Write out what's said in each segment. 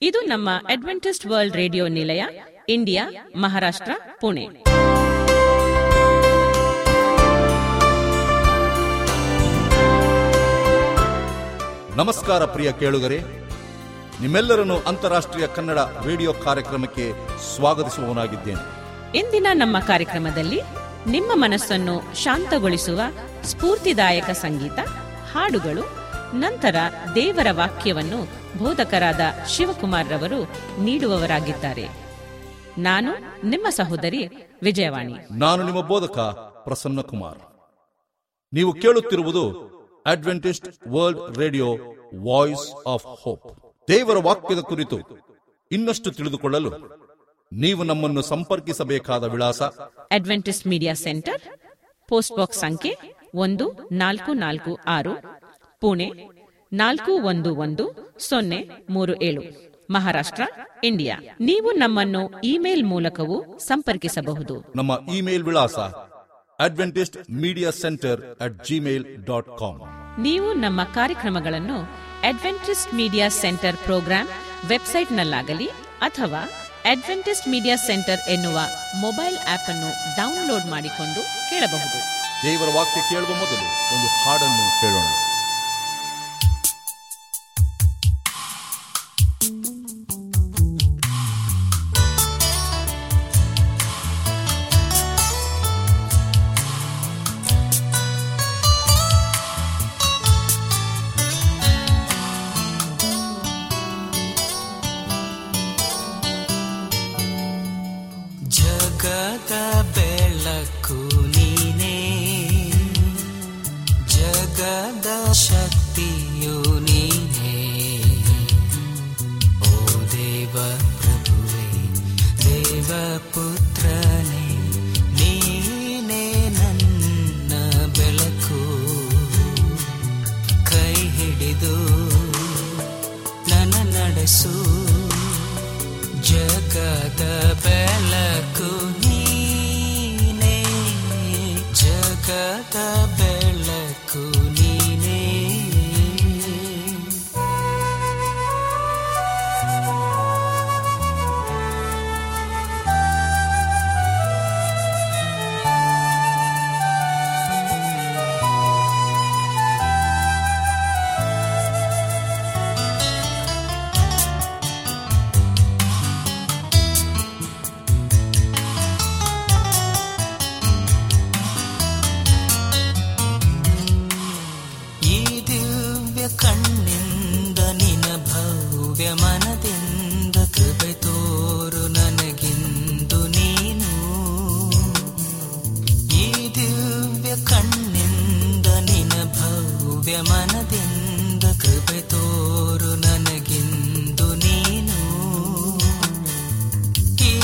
ಇದು ನಮ್ಮ Adventist world radio ನಿಲಯ ಇಂಡಿಯಾ ಮಹಾರಾಷ್ಟ್ರ ಪುಣೆ ನಮಸ್ಕಾರ ಪ್ರಿಯ ಕೇಳುಗರೆ ನಿಮ್ಮೆಲ್ಲರನ್ನು ಅಂತಾರಾಷ್ಟ್ರೀಯ ಕನ್ನಡ ರೇಡಿಯೋ ಕಾರ್ಯಕ್ರಮಕ್ಕೆ ಸ್ವಾಗತಿಸುವವನಾಗಿದ್ದೇನೆ ಇಂದಿನ ನಮ್ಮ ಕಾರ್ಯಕ್ರಮದಲ್ಲಿ ನಿಮ್ಮ ಮನಸ್ಸನ್ನು ಶಾಂತಗೊಳಿಸುವ ಸ್ಫೂರ್ತಿದಾಯಕ ಸಂಗೀತ ಹಾಡುಗಳು ನಂತರ ದೇವರ ವಾಕ್ಯವನ್ನು ಬೋಧಕರಾದ ಶಿವಕುಮಾರ್ ರವರು ನೀಡುವವರಾಗಿದ್ದಾರೆ ನಾನು ನಿಮ್ಮ ಸಹೋದರಿ ವಿಜಯವಾಣಿ ನಾನು ನಿಮ್ಮ ಬೋಧಕ ಪ್ರಸನ್ನ ಕುಮಾರ್ ನೀವು ಕೇಳುತ್ತಿರುವುದು Adventist world radio voice of hope ದೇವರ ವಾಕ್ಯದ ಕುರಿತು ಇನ್ನಷ್ಟು ತಿಳಿದುಕೊಳ್ಳಲು ನೀವು ನಮ್ಮನ್ನು ಸಂಪರ್ಕಿಸಬೇಕಾದ ವಿಳಾಸ Adventist media centre post box ಸಂಖ್ಯೆ ಒಂದು ನಾಲ್ಕು ನಾಲ್ಕು ಆರು ಪುಣೆ ನಾಲ್ಕು ಒಂದು ಒಂದು ಸೊನ್ನೆ ಮೂರು ಏಳು ಮಹಾರಾಷ್ಟ್ರ ಇಂಡಿಯಾ ನೀವು ನಮ್ಮನ್ನು ಇಮೇಲ್ ಮೂಲಕವೂ ಸಂಪರ್ಕಿಸಬಹುದು ನಮ್ಮ ಇಮೇಲ್ ವಿಳಾಸ Adventist media centre at Gmail dot com ನೀವು ನಮ್ಮ ಕಾರ್ಯಕ್ರಮಗಳನ್ನು ಅಡ್ವೆಂಟಿಸ್ಟ್ ಮೀಡಿಯಾ ಸೆಂಟರ್ ಪ್ರೋಗ್ರಾಂ ವೆಬ್ಸೈಟ್ನಲ್ಲಾಗಲಿ ಅಥವಾ ಅಡ್ವೆಂಟಿಸ್ಟ್ ಮೀಡಿಯಾ ಸೆಂಟರ್ ಎನ್ನುವ ಮೊಬೈಲ್ ಆಪ್ ಅನ್ನು ಡೌನ್ಲೋಡ್ ಮಾಡಿಕೊಂಡು ಕೇಳಬಹುದು ದೇವರ ವಾಕ್ಯ ಕೇಳುವ ಮೊದಲು ಒಂದು ಹಾಡನ್ನು ಕೇಳೋಣ ಜಗದ ಬೆಳಕು ನೀನೇ ಜಗದ ಶಕ್ತಿಯು ನೀನೇ ಓ ದೇವ ಪ್ರಭುವೆ ದೇವ ಪುತ್ರನೇ ನೀನೇ ನನ್ನ ಬೆಳಕು ಕೈ ಹಿಡಿದು ನನ್ನ ನಡೆಸು ಜಗದ ಬೆಳಕು ನೀನೇ ಜಗದ ಬೆಳಕು ನೀನೇ ಈ ದಿವ್ಯ ಕಣ್ಣಿಂದ ನಿನ ಭವ್ಯ ಮನದಿಂದ ಕೃಪೆ ತೋರು ನನಗಿಂದು ನೀನು ಈ ದಿವ್ಯ ಕಣ್ಣಿಂದ ನಿನ ಭವ್ಯ ಮನದಿಂದ ಕೃಪೆ ತೋರು ನನಗಿಂದು ನೀನು ಈ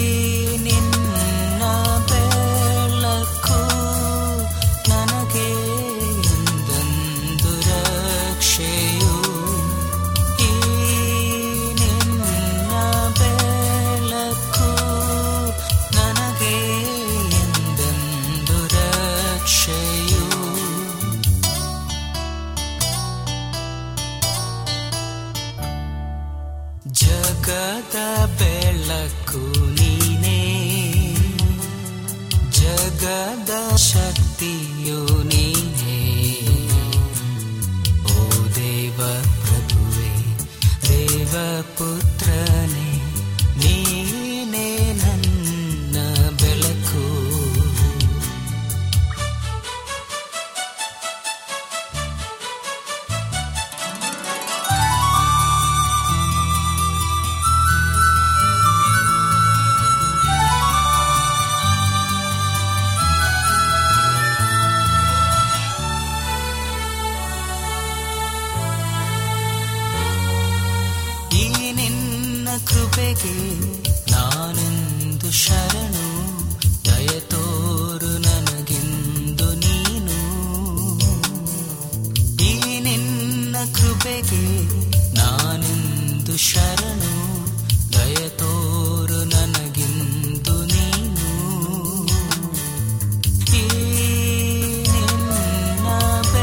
ನಿನ್ನ ಬೆಳಕು ನನಗೆ ಎಂದೆಂದು ರಕ್ಷೆಯು ಈ ನಿನ್ನ ಬೆಳಕು ನನಗೆ ಎಂದೆಂದು ರಕ್ಷೆಯು ಜಗದ ಬೆಳಕು ನೀನೇ ಜಗದ ಶಕ್ತಿಯು ನೀನೇ ಓ ದೇವ ಪ್ರಭುವೆ ದೇವ ಪುತ್ರನೇ ನೀನೇ ನನ್ನ ಬೆಳಕು ಈ ನಿನ್ನ ಕೃಪೆಗೆ ನಾನೆಂದು ಶರಣು ದಯ ತೋರು ನನಗಿಂದು ನೀನು ಈ ನಿನ್ನ ಕೃಪೆಗೆ ನಾನೆಂದು ಶರಣು ದಯ ತೋರು ನನಗಿಂದು ನೀನು ಈ ನಿನ್ನ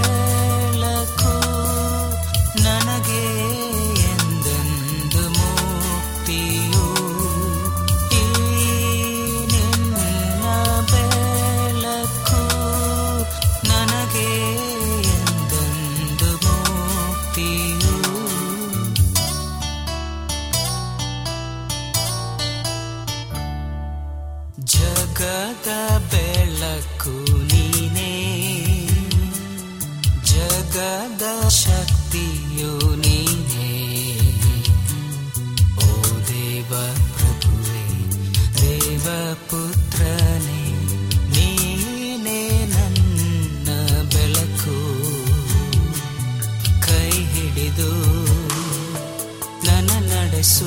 ಬೆಳಕು ನನಗೆ ಎಂದೆಂದು ಮೂಡಿ ಜಗದ ಬೆಳಕು ನೀನೇ ಜಗದ ಶಕ್ತಿಯು ನೀನೇ ಓ ದೇವ ಪ್ರಭುವೆ ದೇವ ಪುತ್ರನೇ ನೀನೇ ನನ್ನ ಬೆಳಕು ಕೈ ಹಿಡಿದು ನನ್ನ ನಡೆಸು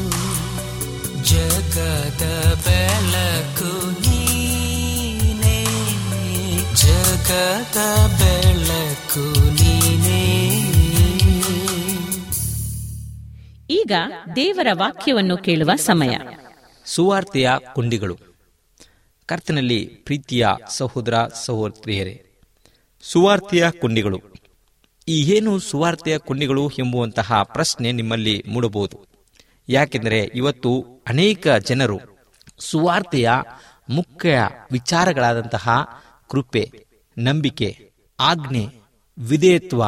ಜಗದ ಬೆಳಕು ನೀನೇ ಜಗದ ಬೆಳಕು ನೀನೇ ಈಗ ದೇವರ ವಾಕ್ಯವನ್ನು ಕೇಳುವ ಸಮಯ ಸುವಾರ್ತೆಯ ಕುಂಡಿಗಳು ಕರ್ತನಲ್ಲಿ ಪ್ರೀತಿಯ ಸಹೋದರ ಸಹೋದರಿಯರೇ ಸುವಾರ್ತೆಯ ಕುಂಡಿಗಳು ಈ ಏನು ಸುವಾರ್ತೆಯ ಕುಂಡಿಗಳು ಎಂಬುವಂತಹ ಪ್ರಶ್ನೆ ನಿಮ್ಮಲ್ಲಿ ಮೂಡಬಹುದು ಯಾಕೆಂದರೆ ಇವತ್ತು ಅನೇಕ ಜನರು ಸುವಾರ್ತೆಯ ಮುಖ್ಯ ವಿಚಾರಗಳಾದಂತಹ ಕೃಪೆ ನಂಬಿಕೆ ಆಜ್ಞೆ ವಿಧೇಯತ್ವ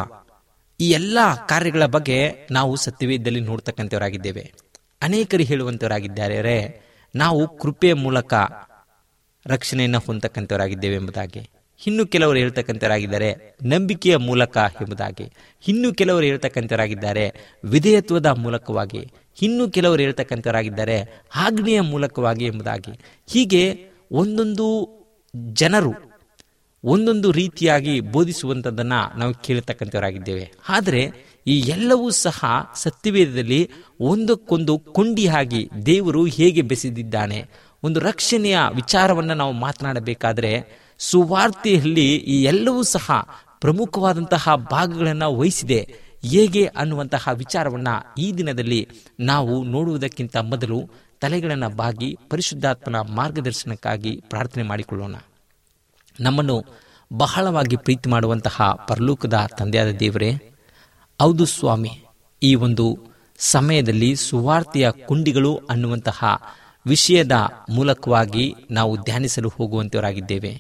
ಈ ಎಲ್ಲ ಕಾರ್ಯಗಳ ಬಗ್ಗೆ ನಾವು ಸತ್ಯವೇದದಲ್ಲಿ ನೋಡ್ತಕ್ಕಂಥವರಾಗಿದ್ದೇವೆ ಅನೇಕರು ಹೇಳುವಂಥವರಾಗಿದ್ದಾರೆ ನಾವು ಕೃಪೆಯ ಮೂಲಕ ರಕ್ಷಣೆಯನ್ನು ಹೊಂದತಕ್ಕಂಥವರಾಗಿದ್ದೇವೆ ಎಂಬುದಾಗಿ ಇನ್ನು ಕೆಲವರು ಹೇಳ್ತಕ್ಕಂಥವರಾಗಿದ್ದಾರೆ ನಂಬಿಕೆಯ ಮೂಲಕ ಎಂಬುದಾಗಿ ಇನ್ನು ಕೆಲವರು ಹೇಳ್ತಕ್ಕಂಥವರಾಗಿದ್ದಾರೆ ವಿಧೇಯತ್ವದ ಮೂಲಕವಾಗಿ ಇನ್ನು ಕೆಲವರು ಹೇಳ್ತಕ್ಕಂಥವರಾಗಿದ್ದಾರೆ ಆಜ್ಞೆಯ ಮೂಲಕವಾಗಿ ಎಂಬುದಾಗಿ ಹೀಗೆ ಒಂದೊಂದು ಜನರು ಒಂದೊಂದು ರೀತಿಯಾಗಿ ಬೋಧಿಸುವಂಥದ್ದನ್ನ ನಾವು ಕೇಳತಕ್ಕಂಥವರಾಗಿದ್ದೇವೆ ಆದರೆ ಈ ಎಲ್ಲವೂ ಸಹ ಸತ್ಯವೇದದಲ್ಲಿ ಒಂದಕ್ಕೊಂದು ಕೊಂಡಿಯಾಗಿ ದೇವರು ಹೇಗೆ ಬೆಸೆದಿದ್ದಾನೆ ಒಂದು ರಕ್ಷಣೆಯ ವಿಚಾರವನ್ನು ನಾವು ಮಾತನಾಡಬೇಕಾದ್ರೆ ಸುವಾರ್ತೆಯಲ್ಲಿ ಈ ಎಲ್ಲವೂ ಸಹ ಪ್ರಮುಖವಾದಂತಹ ಭಾಗಗಳನ್ನು ವಹಿಸಿದೆ ಹೇಗೆ ಅನ್ನುವಂತಹ ವಿಚಾರವನ್ನ ಈ ದಿನದಲ್ಲಿ ನಾವು ನೋಡುವುದಕ್ಕಿಂತ ಮೊದಲು ತಲೆಗಳನ್ನು ಬಾಗಿ ಪರಿಶುದ್ಧಾತ್ಮನ ಮಾರ್ಗದರ್ಶನಕ್ಕಾಗಿ ಪ್ರಾರ್ಥನೆ ಮಾಡಿಕೊಳ್ಳೋಣ ನಮ್ಮನ್ನು ಬಹಳವಾಗಿ ಪ್ರೀತಿ ಮಾಡುವಂತಹ ಪರಲೋಕದ ತಂದೆಯಾದ ದೇವರೇ ಹೌದು ಸ್ವಾಮಿ ಈ ಒಂದು ಸಮಯದಲ್ಲಿ ಸುವಾರ್ತೆಯ ಕುಂಡಿಗಳು ಅನ್ನುವಂತಹ ವಿಷಯದ ಮೂಲಕವಾಗಿ ನಾವು ಧ್ಯಾನಿಸಲು ಹೋಗುವಂತವರಾಗಿದ್ದೇವೆ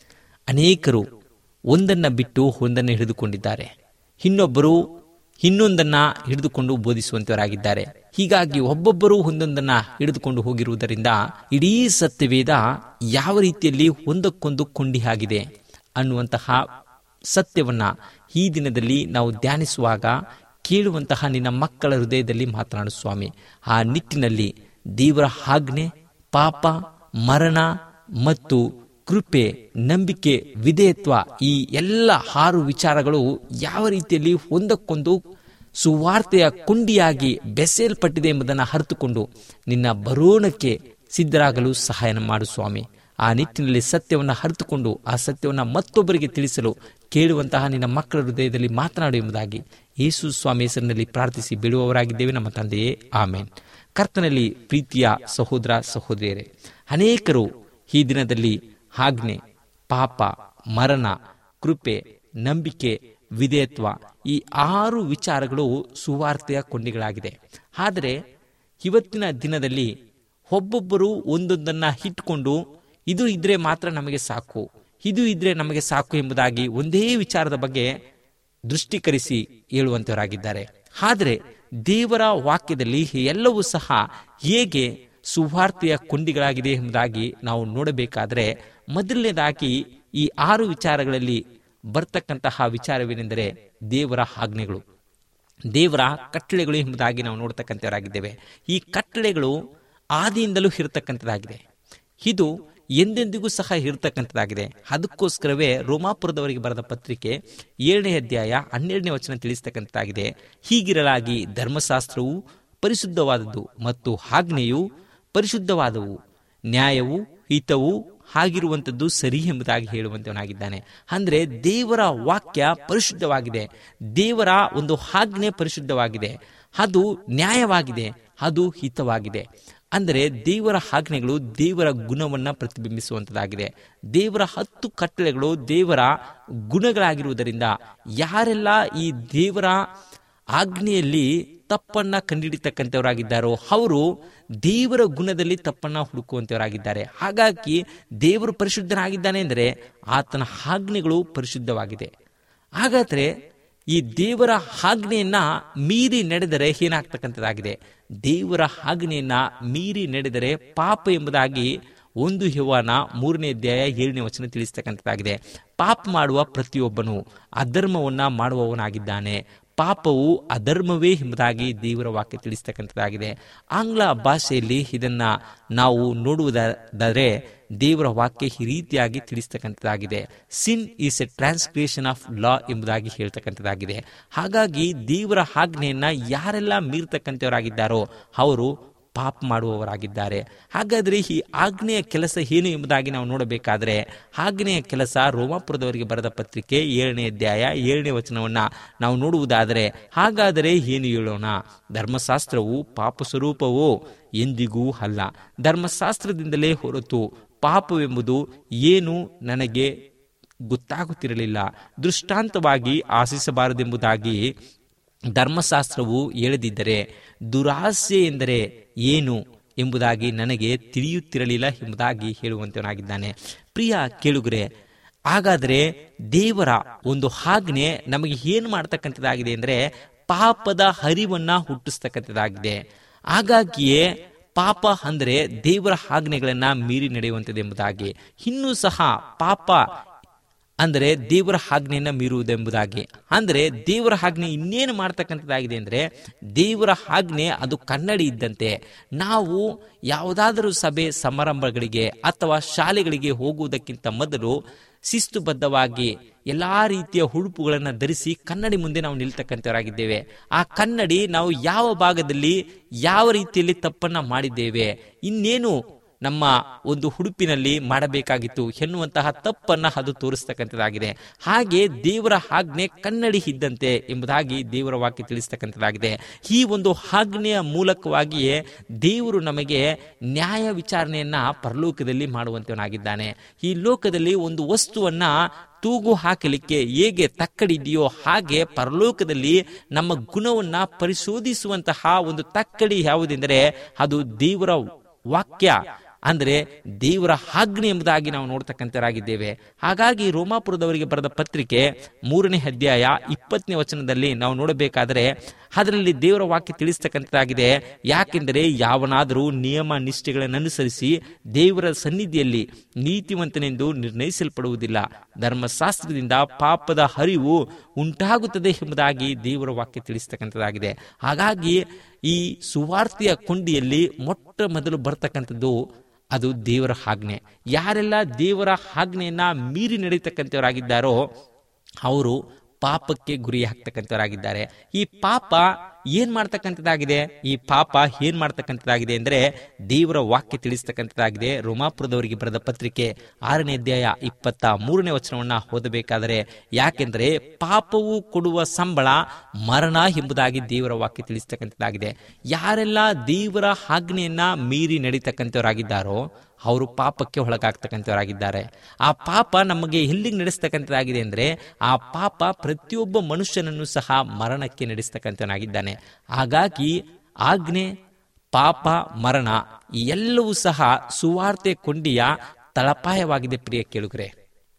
ಅನೇಕರು ಒಂದನ್ನು ಬಿಟ್ಟು ಒಂದನ್ನು ಹಿಡಿದುಕೊಂಡಿದ್ದಾರೆ ಇನ್ನೊಬ್ಬರು ಇನ್ನೊಂದನ್ನ ಹಿಡಿದುಕೊಂಡು ಬೋಧಿಸುವಂತವರಾಗಿದ್ದಾರೆ ಹೀಗಾಗಿ ಒಬ್ಬೊಬ್ಬರು ಒಂದೊಂದನ್ನ ಹಿಡಿದುಕೊಂಡು ಹೋಗಿರುವುದರಿಂದ ಇಡೀ ಸತ್ಯವೇದ ಯಾವ ರೀತಿಯಲ್ಲಿ ಒಂದಕ್ಕೊಂದು ಕೊಂಡಿ ಆಗಿದೆ ಅನ್ನುವಂತಹ ಸತ್ಯವನ್ನ ಈ ದಿನದಲ್ಲಿ ನಾವು ಧ್ಯಾನಿಸುವಾಗ ಕೇಳುವಂತಹ ನಿನ್ನ ಮಕ್ಕಳ ಹೃದಯದಲ್ಲಿ ಮಾತನಾಡು ಸ್ವಾಮಿ ಆ ನಿಟ್ಟಿನಲ್ಲಿ ದೇವರ ಆಜ್ಞೆ ಪಾಪ ಮರಣ ಮತ್ತು ಕೃಪೆ ನಂಬಿಕೆ ವಿಧೇಯತ್ವ ಈ ಎಲ್ಲ ಆರು ವಿಚಾರಗಳು ಯಾವ ರೀತಿಯಲ್ಲಿ ಒಂದಕ್ಕೊಂದು ಸುವಾರ್ತೆಯ ಕುಂಡಿಯಾಗಿ ಬೆಸೆಯಲ್ಪಟ್ಟಿದೆ ಎಂಬುದನ್ನು ಅರಿತುಕೊಂಡು ನಿನ್ನ ಬರೋಣಕ್ಕೆ ಸಿದ್ಧರಾಗಲು ಸಹಾಯ ಮಾಡು ಸ್ವಾಮಿ ಆ ನಿಟ್ಟಿನಲ್ಲಿ ಸತ್ಯವನ್ನು ಅರಿತುಕೊಂಡು ಆ ಸತ್ಯವನ್ನು ಮತ್ತೊಬ್ಬರಿಗೆ ತಿಳಿಸಲು ಕೇಳುವಂತಹ ನಿನ್ನ ಮಕ್ಕಳ ಹೃದಯದಲ್ಲಿ ಮಾತನಾಡು ಎಂಬುದಾಗಿ ಯೇಸು ಸ್ವಾಮಿ ಹೆಸರಿನಲ್ಲಿ ಪ್ರಾರ್ಥಿಸಿ ಬಿಡುವವರಾಗಿದ್ದೇವೆ ನಮ್ಮ ತಂದೆಯೇ ಆಮೇನ್ ಕರ್ತನಲ್ಲಿ ಪ್ರೀತಿಯ ಸಹೋದರ ಸಹೋದರಿಯರೇ ಅನೇಕರು ಈ ದಿನದಲ್ಲಿ ಆಜ್ಞೆ ಪಾಪ ಮರಣ ಕೃಪೆ ನಂಬಿಕೆ ವಿಧೇಯತ್ವ ಈ ಆರು ವಿಚಾರಗಳು ಸುವಾರ್ತೆಯ ಕೊಂಡಿಗಳಾಗಿದೆ ಆದರೆ ಇವತ್ತಿನ ದಿನದಲ್ಲಿ ಒಬ್ಬೊಬ್ಬರು ಒಂದೊಂದನ್ನ ಇಟ್ಕೊಂಡು ಇದು ಇದ್ರೆ ಮಾತ್ರ ನಮಗೆ ಸಾಕು ಇದು ಇದ್ರೆ ನಮಗೆ ಸಾಕು ಎಂಬುದಾಗಿ ಒಂದೇ ವಿಚಾರದ ಬಗ್ಗೆ ದೃಷ್ಟೀಕರಿಸಿ ಹೇಳುವಂತವರಾಗಿದ್ದಾರೆ ಆದರೆ ದೇವರ ವಾಕ್ಯದಲ್ಲಿ ಎಲ್ಲವೂ ಸಹ ಹೇಗೆ ಸುವಾರ್ತೆಯ ಕೊಂಡಿಗಳಾಗಿದೆ ಎಂಬುದಾಗಿ ನಾವು ನೋಡಬೇಕಾದ್ರೆ ಮೊದಲನೇದಾಗಿ ಈ ಆರು ವಿಚಾರಗಳಲ್ಲಿ ಬರ್ತಕ್ಕಂತಹ ವಿಚಾರವೇನೆಂದರೆ ದೇವರ ಆಜ್ಞೆಗಳು ದೇವರ ಕಟ್ಟಳೆಗಳು ಎಂಬುದಾಗಿ ನಾವು ನೋಡ್ತಕ್ಕಂಥವರಾಗಿದ್ದೇವೆ ಈ ಕಟ್ಟಳೆಗಳು ಆದಿಯಿಂದಲೂ ಇರತಕ್ಕಂಥದ್ದಾಗಿದೆ ಇದು ಎಂದೆಂದಿಗೂ ಸಹ ಇರತಕ್ಕಂಥದ್ದಾಗಿದೆ ಅದಕ್ಕೋಸ್ಕರವೇ ರೋಮಾಪುರದವರಿಗೆ ಬರೆದ ಪತ್ರಿಕೆ ಏಳನೇ ಅಧ್ಯಾಯ ಹನ್ನೆರಡನೇ ವಚನ ತಿಳಿಸ್ತಕ್ಕಂಥದ್ದಾಗಿದೆ ಹೀಗಿರಲಾಗಿ ಧರ್ಮಶಾಸ್ತ್ರವು ಪರಿಶುದ್ಧವಾದದ್ದು ಮತ್ತು ಆಜ್ಞೆಯು ಪರಿಶುದ್ಧವಾದವು ನ್ಯಾಯವು ಹಿತವು ಆಗಿರುವಂಥದ್ದು ಸರಿ ಎಂಬುದಾಗಿ ಹೇಳುವಂತವನಾಗಿದ್ದಾನೆ ಅಂದ್ರೆ ದೇವರ ವಾಕ್ಯ ಪರಿಶುದ್ಧವಾಗಿದೆ ದೇವರ ಒಂದು ಆಜ್ಞೆ ಪರಿಶುದ್ಧವಾಗಿದೆ ಅದು ನ್ಯಾಯವಾಗಿದೆ ಅದು ಹಿತವಾಗಿದೆ ಅಂದರೆ ದೇವರ ಆಜ್ಞೆಗಳು ದೇವರ ಗುಣವನ್ನ ಪ್ರತಿಬಿಂಬಿಸುವಂಥದ್ದಾಗಿದೆ ದೇವರ ಹತ್ತು ಕಟ್ಟಳೆಗಳು ದೇವರ ಗುಣಗಳಾಗಿರುವುದರಿಂದ ಯಾರೆಲ್ಲ ಈ ದೇವರ ಆಜ್ಞೆಯಲ್ಲಿ ತಪ್ಪನ್ನ ಕಂಡುಹಿಡಿತಕ್ಕಂಥವರಾಗಿದ್ದಾರೋ ಅವರು ದೇವರ ಗುಣದಲ್ಲಿ ತಪ್ಪನ್ನ ಹುಡುಕುವಂತವರಾಗಿದ್ದಾರೆ ಹಾಗಾಗಿ ದೇವರು ಪರಿಶುದ್ಧನಾಗಿದ್ದಾನೆ ಅಂದರೆ ಆತನ ಆಜ್ಞೆಗಳು ಪರಿಶುದ್ಧವಾಗಿದೆ ಹಾಗಾದ್ರೆ ಈ ದೇವರ ಆಜ್ಞೆಯನ್ನ ಮೀರಿ ನಡೆದರೆ ಏನಾಗ್ತಕ್ಕಂಥದ್ದಾಗಿದೆ ದೇವರ ಆಜ್ಞೆಯನ್ನ ಮೀರಿ ನಡೆದರೆ ಪಾಪ ಎಂಬುದಾಗಿ ಒಂದು ಯುವನ ಮೂರನೇ ಅಧ್ಯಾಯ ಏಳನೇ ವಚನ ತಿಳಿಸ್ತಕ್ಕಂಥದ್ದಾಗಿದೆ ಪಾಪ ಮಾಡುವ ಪ್ರತಿಯೊಬ್ಬನು ಅಧರ್ಮವನ್ನ ಮಾಡುವವನಾಗಿದ್ದಾನೆ ಪಾಪವು ಅಧರ್ಮವೇ ಎಂಬುದಾಗಿ ದೇವರ ವಾಕ್ಯ ತಿಳಿಸ್ತಕ್ಕಂಥದ್ದಾಗಿದೆ ಆಂಗ್ಲ ಭಾಷೆಯಲ್ಲಿ ಇದನ್ನ ನಾವು ನೋಡುವುದಾದರೆ ದೇವರ ವಾಕ್ಯ ಈ ರೀತಿಯಾಗಿ ತಿಳಿಸ್ತಕ್ಕಂಥದ್ದಾಗಿದೆ sin is a transgression of law ಎಂಬುದಾಗಿ ಹೇಳ್ತಕ್ಕಂಥದ್ದಾಗಿದೆ ಹಾಗಾಗಿ ದೇವರ ಆಜ್ಞೆಯನ್ನ ಯಾರೆಲ್ಲ ಮೀರ್ತಕ್ಕಂಥವರಾಗಿದ್ದಾರೋ ಅವರು ಪಾಪ ಮಾಡುವವರಾಗಿದ್ದಾರೆ ಹಾಗಾದರೆ ಈ ಆಜ್ಞೆಯ ಕೆಲಸ ಏನು ಎಂಬುದಾಗಿ ನಾವು ನೋಡಬೇಕಾದ್ರೆ ಆಜ್ಞೆಯ ಕೆಲಸ ರೋಮಾಪುರದವರಿಗೆ ಬರೆದ ಪತ್ರಿಕೆ ಏಳನೇ ಅಧ್ಯಾಯ ಏಳನೇ ವಚನವನ್ನ ನಾವು ನೋಡುವುದಾದರೆ ಹಾಗಾದರೆ ಏನು ಹೇಳೋಣ ಧರ್ಮಶಾಸ್ತ್ರವು ಪಾಪ ಸ್ವರೂಪವೋ ಎಂದಿಗೂ ಅಲ್ಲ ಧರ್ಮಶಾಸ್ತ್ರದಿಂದಲೇ ಹೊರತು ಪಾಪವೆಂಬುದು ಏನು ನನಗೆ ಗೊತ್ತಾಗುತ್ತಿರಲಿಲ್ಲ ದೃಷ್ಟಾಂತವಾಗಿ ಆಶಿಸಬಾರದೆಂಬುದಾಗಿ ಧರ್ಮಶಾಸ್ತ್ರವು ಹೇಳದಿದ್ದರೆ ದುರಾಸೆ ಎಂದರೆ ಏನು ಎಂಬುದಾಗಿ ನನಗೆ ತಿಳಿಯುತ್ತಿರಲಿಲ್ಲ ಎಂಬುದಾಗಿ ಹೇಳುವಂತವನಾಗಿದ್ದಾನೆ ಪ್ರಿಯ ಕೇಳುಗರೆ ಹಾಗಾದರೆ ದೇವರ ಒಂದು ಆಜ್ಞೆ ನಮಗೆ ಏನು ಮಾಡ್ತಕ್ಕಂಥದ್ದಾಗಿದೆ ಅಂದರೆ ಪಾಪದ ಹರಿವನ್ನ ಹುಟ್ಟಿಸ್ತಕ್ಕಂಥದ್ದಾಗಿದೆ ಹಾಗಾಗಿಯೇ ಪಾಪ ಅಂದರೆ ದೇವರ ಆಜ್ಞೆಗಳನ್ನ ಮೀರಿ ನಡೆಯುವಂಥದ್ದು ಎಂಬುದಾಗಿ ಇನ್ನೂ ಸಹ ಪಾಪ ಅಂದರೆ ದೇವರ ಆಜ್ಞೆಯನ್ನ ಮೀರುವುದೆಂಬುದಾಗಿ ಅಂದರೆ ದೇವರ ಆಜ್ಞೆ ಇನ್ನೇನು ಮಾಡ್ತಕ್ಕಂಥದ್ದಾಗಿದೆ ಅಂದರೆ ದೇವರ ಆಜ್ಞೆ ಅದು ಕನ್ನಡಿ ಇದ್ದಂತೆ ನಾವು ಯಾವುದಾದರೂ ಸಭೆ ಸಮಾರಂಭಗಳಿಗೆ ಅಥವಾ ಶಾಲೆಗಳಿಗೆ ಹೋಗುವುದಕ್ಕಿಂತ ಮೊದಲು ಶಿಸ್ತುಬದ್ಧವಾಗಿ ಎಲ್ಲಾ ರೀತಿಯ ಉಡುಪುಗಳನ್ನು ಧರಿಸಿ ಕನ್ನಡಿ ಮುಂದೆ ನಾವು ನಿಲ್ತಕ್ಕಂಥವರಾಗಿದ್ದೇವೆ ಆ ಕನ್ನಡಿ ನಾವು ಯಾವ ಭಾಗದಲ್ಲಿ ಯಾವ ರೀತಿಯಲ್ಲಿ ತಪ್ಪನ್ನ ಮಾಡಿದ್ದೇವೆ ಇನ್ನೇನು ನಮ್ಮ ಒಂದು ಹುಡುಪಿನಲ್ಲಿ ಮಾಡಬೇಕಾಗಿತ್ತು ಎನ್ನುವಂತಹ ತಪ್ಪನ್ನ ಅದು ತೋರಿಸ್ತಕ್ಕಂಥದ್ದಾಗಿದೆ ಹಾಗೆ ದೇವರ ಆಜ್ಞೆ ಕನ್ನಡಿ ಇದ್ದಂತೆ ಎಂಬುದಾಗಿ ದೇವರ ವಾಕ್ಯ ತಿಳಿಸ್ತಕ್ಕಂಥದ್ದಾಗಿದೆ ಈ ಒಂದು ಆಜ್ಞೆಯ ಮೂಲಕವಾಗಿಯೇ ದೇವರು ನಮಗೆ ನ್ಯಾಯ ವಿಚಾರಣೆಯನ್ನ ಪರಲೋಕದಲ್ಲಿ ಮಾಡುವಂತವನಾಗಿದ್ದಾನೆ ಈ ಲೋಕದಲ್ಲಿ ಒಂದು ವಸ್ತುವನ್ನ ತೂಗು ಹಾಕಲಿಕ್ಕೆ ಹೇಗೆ ತಕ್ಕಡಿದೆಯೋ ಹಾಗೆ ಪರಲೋಕದಲ್ಲಿ ನಮ್ಮ ಗುಣವನ್ನ ಪರಿಶೋಧಿಸುವಂತಹ ಒಂದು ತಕ್ಕಡಿ ಯಾವುದೆಂದರೆ ಅದು ದೇವರ ವಾಕ್ಯ ಅಂದ್ರೆ ದೇವರ ಆಜ್ಞೆ ಎಂಬುದಾಗಿ ನಾವು ನೋಡ್ತಕ್ಕಂಥರಾಗಿದ್ದೇವೆ ಹಾಗಾಗಿ ರೋಮಾಪುರದವರಿಗೆ ಬರೆದ ಪತ್ರಿಕೆ ಮೂರನೇ ಅಧ್ಯಾಯ ಇಪ್ಪತ್ತನೇ ವಚನದಲ್ಲಿ ನಾವು ನೋಡಬೇಕಾದರೆ ಅದರಲ್ಲಿ ದೇವರ ವಾಕ್ಯ ತಿಳಿಸ್ತಕ್ಕಂಥದ್ದಾಗಿದೆ ಯಾಕೆಂದರೆ ಯಾವನಾದರೂ ನಿಯಮ ನಿಷ್ಠೆಗಳನ್ನು ಅನುಸರಿಸಿ ದೇವರ ಸನ್ನಿಧಿಯಲ್ಲಿ ನೀತಿವಂತನೆಂದು ನಿರ್ಣಯಿಸಲ್ಪಡುವುದಿಲ್ಲ ಧರ್ಮಶಾಸ್ತ್ರದಿಂದ ಪಾಪದ ಹರಿವು ಉಂಟಾಗುತ್ತದೆ ಎಂಬುದಾಗಿ ದೇವರ ವಾಕ್ಯ ತಿಳಿಸ್ತಕ್ಕಂಥದ್ದಾಗಿದೆ ಹಾಗಾಗಿ ಈ ಸುವಾರ್ತೆಯ ಕೊಂಡಿಯಲ್ಲಿ ಮೊಟ್ಟ ಮೊದಲು ಬರ್ತಕ್ಕಂಥದ್ದು ಅದು ದೇವರ ಆಜ್ಞೆ ಯಾರೆಲ್ಲ ದೇವರ ಆಜ್ಞೆಯನ್ನ ಮೀರಿ ನಡೀತಕ್ಕಂಥವರಾಗಿದ್ದಾರೋ ಅವರು ಪಾಪಕ್ಕೆ ಗುರಿ ಹಾಕ್ತಕ್ಕಂಥವರಾಗಿದ್ದಾರೆ ಈ ಪಾಪ ಏನ್ ಮಾಡ್ತಕ್ಕಂಥದ್ದಾಗಿದೆ ಈ ಪಾಪ ಏನ್ ಮಾಡ್ತಕ್ಕಂಥದ್ದಾಗಿದೆ ಅಂದ್ರೆ ದೇವರ ವಾಕ್ಯ ತಿಳಿಸ್ತಕ್ಕಂಥದ್ದಾಗಿದೆ ರೋಮಾಪುರದವರಿಗೆ ಬರೆದ ಪತ್ರಿಕೆ ಆರನೇ ಅಧ್ಯಾಯ ಇಪ್ಪತ್ತ ಮೂರನೇ ವಚನವನ್ನ ಓದಬೇಕಾದರೆ ಯಾಕೆಂದ್ರೆ ಪಾಪವು ಕೊಡುವ ಸಂಬಳ ಮರಣ ಎಂಬುದಾಗಿ ದೇವರ ವಾಕ್ಯ ತಿಳಿಸ್ತಕ್ಕಂಥದ್ದಾಗಿದೆ ಯಾರೆಲ್ಲ ದೇವರ ಆಜ್ಞೆಯನ್ನ ಮೀರಿ ನಡೀತಕ್ಕಂಥವರಾಗಿದ್ದಾರೋ ಅವರು ಪಾಪಕ್ಕೆ ಒಳಗಾಗ್ತಕ್ಕಂಥವರಾಗಿದ್ದಾರೆ ಆ ಪಾಪ ನಮಗೆ ಎಲ್ಲಿಗೆ ನಡೆಸ್ತಕ್ಕಂಥದ್ದಾಗಿದೆ ಅಂದ್ರೆ ಆ ಪಾಪ ಪ್ರತಿಯೊಬ್ಬ ಮನುಷ್ಯನನ್ನು ಸಹ ಮರಣಕ್ಕೆ ನಡೆಸ್ತಕ್ಕಂಥವನಾಗಿದ್ದಾನೆ ಹಾಗಾಗಿ ಆಜ್ಞೆ ಪಾಪ ಮರಣ ಈ ಎಲ್ಲವೂ ಸಹ ಸುವಾರ್ತೆ ಕೊಂಡಿಯ ತಳಪಾಯವಾಗಿದೆ ಪ್ರಿಯ ಕೇಳುಗರೆ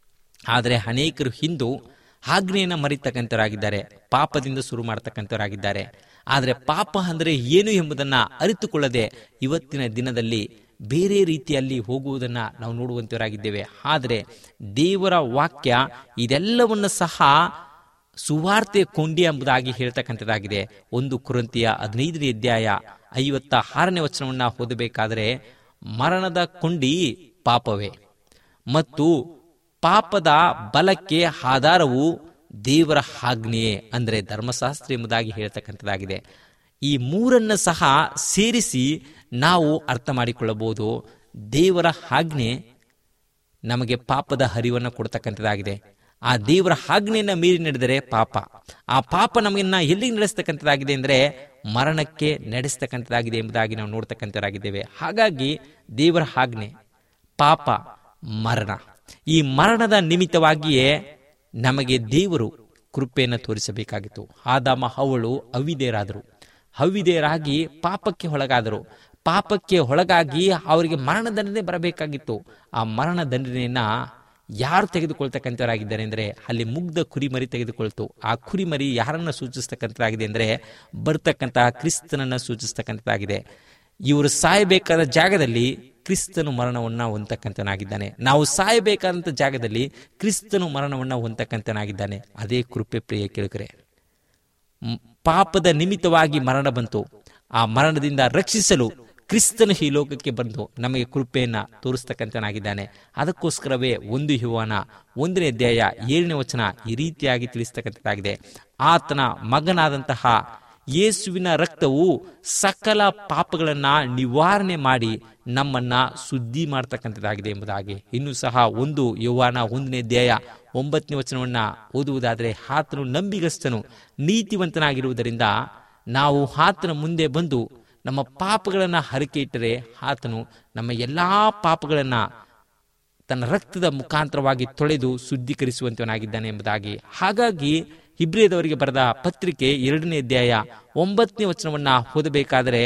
ಆದರೆ ಅನೇಕರು ಹಿಂದೂ ಆಜ್ಞೆಯನ್ನು ಮರಿತಕ್ಕಂಥವರಾಗಿದ್ದಾರೆ ಪಾಪದಿಂದ ಶುರು ಮಾಡ್ತಕ್ಕಂಥವರಾಗಿದ್ದಾರೆ ಆದರೆ ಪಾಪ ಅಂದರೆ ಏನು ಎಂಬುದನ್ನು ಅರಿತುಕೊಳ್ಳದೆ ಇವತ್ತಿನ ದಿನದಲ್ಲಿ ಬೇರೆ ರೀತಿಯಲ್ಲಿ ಹೋಗುವುದನ್ನು ನಾವು ನೋಡುವಂತವರಾಗಿದ್ದೇವೆ ಆದರೆ ದೇವರ ವಾಕ್ಯ ಇದೆಲ್ಲವನ್ನು ಸಹ ಸುವಾರ್ತೆ ಕೊಂಡಿ ಎಂಬುದಾಗಿ ಹೇಳ್ತಕ್ಕಂಥದ್ದಾಗಿದೆ ಒಂದು ಕುರಂತಿಯ ಹದಿನೈದನೇ ಅಧ್ಯಾಯ ಐವತ್ತ ಆರನೇ ವಚನವನ್ನ ಓದಬೇಕಾದರೆ ಮರಣದ ಕೊಂಡಿ ಪಾಪವೇ ಮತ್ತು ಪಾಪದ ಬಲಕ್ಕೆ ಆಧಾರವು ದೇವರ ಆಜ್ಞೆಯೇ ಅಂದರೆ ಧರ್ಮಶಾಸ್ತ್ರ ಎಂಬುದಾಗಿ ಹೇಳ್ತಕ್ಕಂಥದ್ದಾಗಿದೆ ಈ ಮೂರನ್ನ ಸಹ ಸೇರಿಸಿ ನಾವು ಅರ್ಥ ಮಾಡಿಕೊಳ್ಳಬಹುದು ದೇವರ ಆಜ್ಞೆ ನಮಗೆ ಪಾಪದ ಹರಿವನ್ನು ಕೊಡ್ತಕ್ಕಂಥದ್ದಾಗಿದೆ ಆ ದೇವರ ಆಜ್ಞೆಯನ್ನ ಮೀರಿ ನಡೆದರೆ ಪಾಪ ಆ ಪಾಪ ನಮಗನ್ನ ಎಲ್ಲಿಗೆ ನಡೆಸ್ತಕ್ಕಂಥದ್ದಾಗಿದೆ ಅಂದರೆ ಮರಣಕ್ಕೆ ನಡೆಸ್ತಕ್ಕಂಥದ್ದಾಗಿದೆ ಎಂಬುದಾಗಿ ನಾವು ನೋಡ್ತಕ್ಕಂಥವರಾಗಿದ್ದೇವೆ ಹಾಗಾಗಿ ದೇವರ ಆಜ್ಞೆ ಪಾಪ ಮರಣ ಈ ಮರಣದ ನಿಮಿತ್ತವಾಗಿಯೇ ನಮಗೆ ದೇವರು ಕೃಪೆಯನ್ನು ತೋರಿಸಬೇಕಾಗಿತ್ತು ಆದಾಮ ಅವಳು ಅವಿದೇರಾದರು ಅವಿದೇರಾಗಿ ಪಾಪಕ್ಕೆ ಒಳಗಾದರು ಪಾಪಕ್ಕೆ ಒಳಗಾಗಿ ಅವರಿಗೆ ಮರಣದಂಡನೆ ಬರಬೇಕಾಗಿತ್ತು ಆ ಮರಣ ದಂಡನೆಯನ್ನ ಯಾರು ತೆಗೆದುಕೊಳ್ತಕ್ಕಂಥವರಾಗಿದ್ದಾರೆ ಅಂದರೆ ಅಲ್ಲಿ ಮುಗ್ಧ ಕುರಿಮರಿ ತೆಗೆದುಕೊಳ್ತು ಆ ಕುರಿಮರಿ ಯಾರನ್ನ ಸೂಚಿಸ್ತಕ್ಕಂಥದ್ದಾಗಿದೆ ಅಂದರೆ ಬರ್ತಕ್ಕಂತಹ ಕ್ರಿಸ್ತನನ್ನ ಸೂಚಿಸ್ತಕ್ಕಂಥದ್ದಾಗಿದೆ ಇವರು ಸಾಯಬೇಕಾದ ಜಾಗದಲ್ಲಿ ಕ್ರಿಸ್ತನು ಮರಣವನ್ನ ಹೊಂದತಕ್ಕಂಥನಾಗಿದ್ದಾನೆ ನಾವು ಸಾಯಬೇಕಾದಂಥ ಜಾಗದಲ್ಲಿ ಕ್ರಿಸ್ತನು ಮರಣವನ್ನ ಹೊಂದತಕ್ಕಂಥನಾಗಿದ್ದಾನೆ ಅದೇ ಕೃಪೆ ಪ್ರಿಯ ಕೇಳುಗರೆ ಮ್- ಪಾಪದ ನಿಮಿತ್ತವಾಗಿ ಮರಣ ಬಂತು ಆ ಮರಣದಿಂದ ರಕ್ಷಿಸಲು ಕ್ರಿಸ್ತನು ಈ ಲೋಕಕ್ಕೆ ಬಂದು ನಮಗೆ ಕೃಪೆಯನ್ನ ತೋರಿಸ್ತಕ್ಕಂಥನಾಗಿದ್ದಾನೆ ಅದಕ್ಕೋಸ್ಕರವೇ ಒಂದು ಯುವಾನ ಒಂದನೇ ಅಧ್ಯಾಯ ಏಳನೇ ವಚನ ಈ ರೀತಿಯಾಗಿ ತಿಳಿಸ್ತಕ್ಕಂಥದ್ದಾಗಿದೆ ಆತನ ಮಗನಾದಂತಹ ಯೇಸುವಿನ ರಕ್ತವು ಸಕಲ ಪಾಪಗಳನ್ನ ನಿವಾರಣೆ ಮಾಡಿ ನಮ್ಮನ್ನ ಶುದ್ಧಿ ಮಾಡ್ತಕ್ಕಂಥದ್ದಾಗಿದೆ ಎಂಬುದಾಗಿ ಇನ್ನೂ ಸಹ ಒಂದು ಯೌವಾನ ಒಂದನೇ ಅಧ್ಯಾಯ ಒಂಬತ್ತನೇ ವಚನವನ್ನ ಓದುವುದಾದರೆ ಆತನು ನಂಬಿಗಸ್ತನು ನೀತಿವಂತನಾಗಿರುವುದರಿಂದ ನಾವು ಆತನ ಮುಂದೆ ಬಂದು ನಮ್ಮ ಪಾಪಗಳನ್ನ ಹರಕೆ ಇಟ್ಟರೆ ಆತನು ನಮ್ಮ ಎಲ್ಲಾ ಪಾಪಗಳನ್ನ ತನ್ನ ರಕ್ತದ ಮುಖಾಂತರವಾಗಿ ತೊಳೆದು ಶುದ್ಧೀಕರಿಸುವಂತವನಾಗಿದ್ದಾನೆ ಎಂಬುದಾಗಿ ಹಾಗಾಗಿ ಹಿಬ್ರಿಯದವರಿಗೆ ಬರೆದ ಪತ್ರಿಕೆ ಎರಡನೇ ಅಧ್ಯಾಯ ಒಂಬತ್ತನೇ ವಚನವನ್ನ ಓದಬೇಕಾದರೆ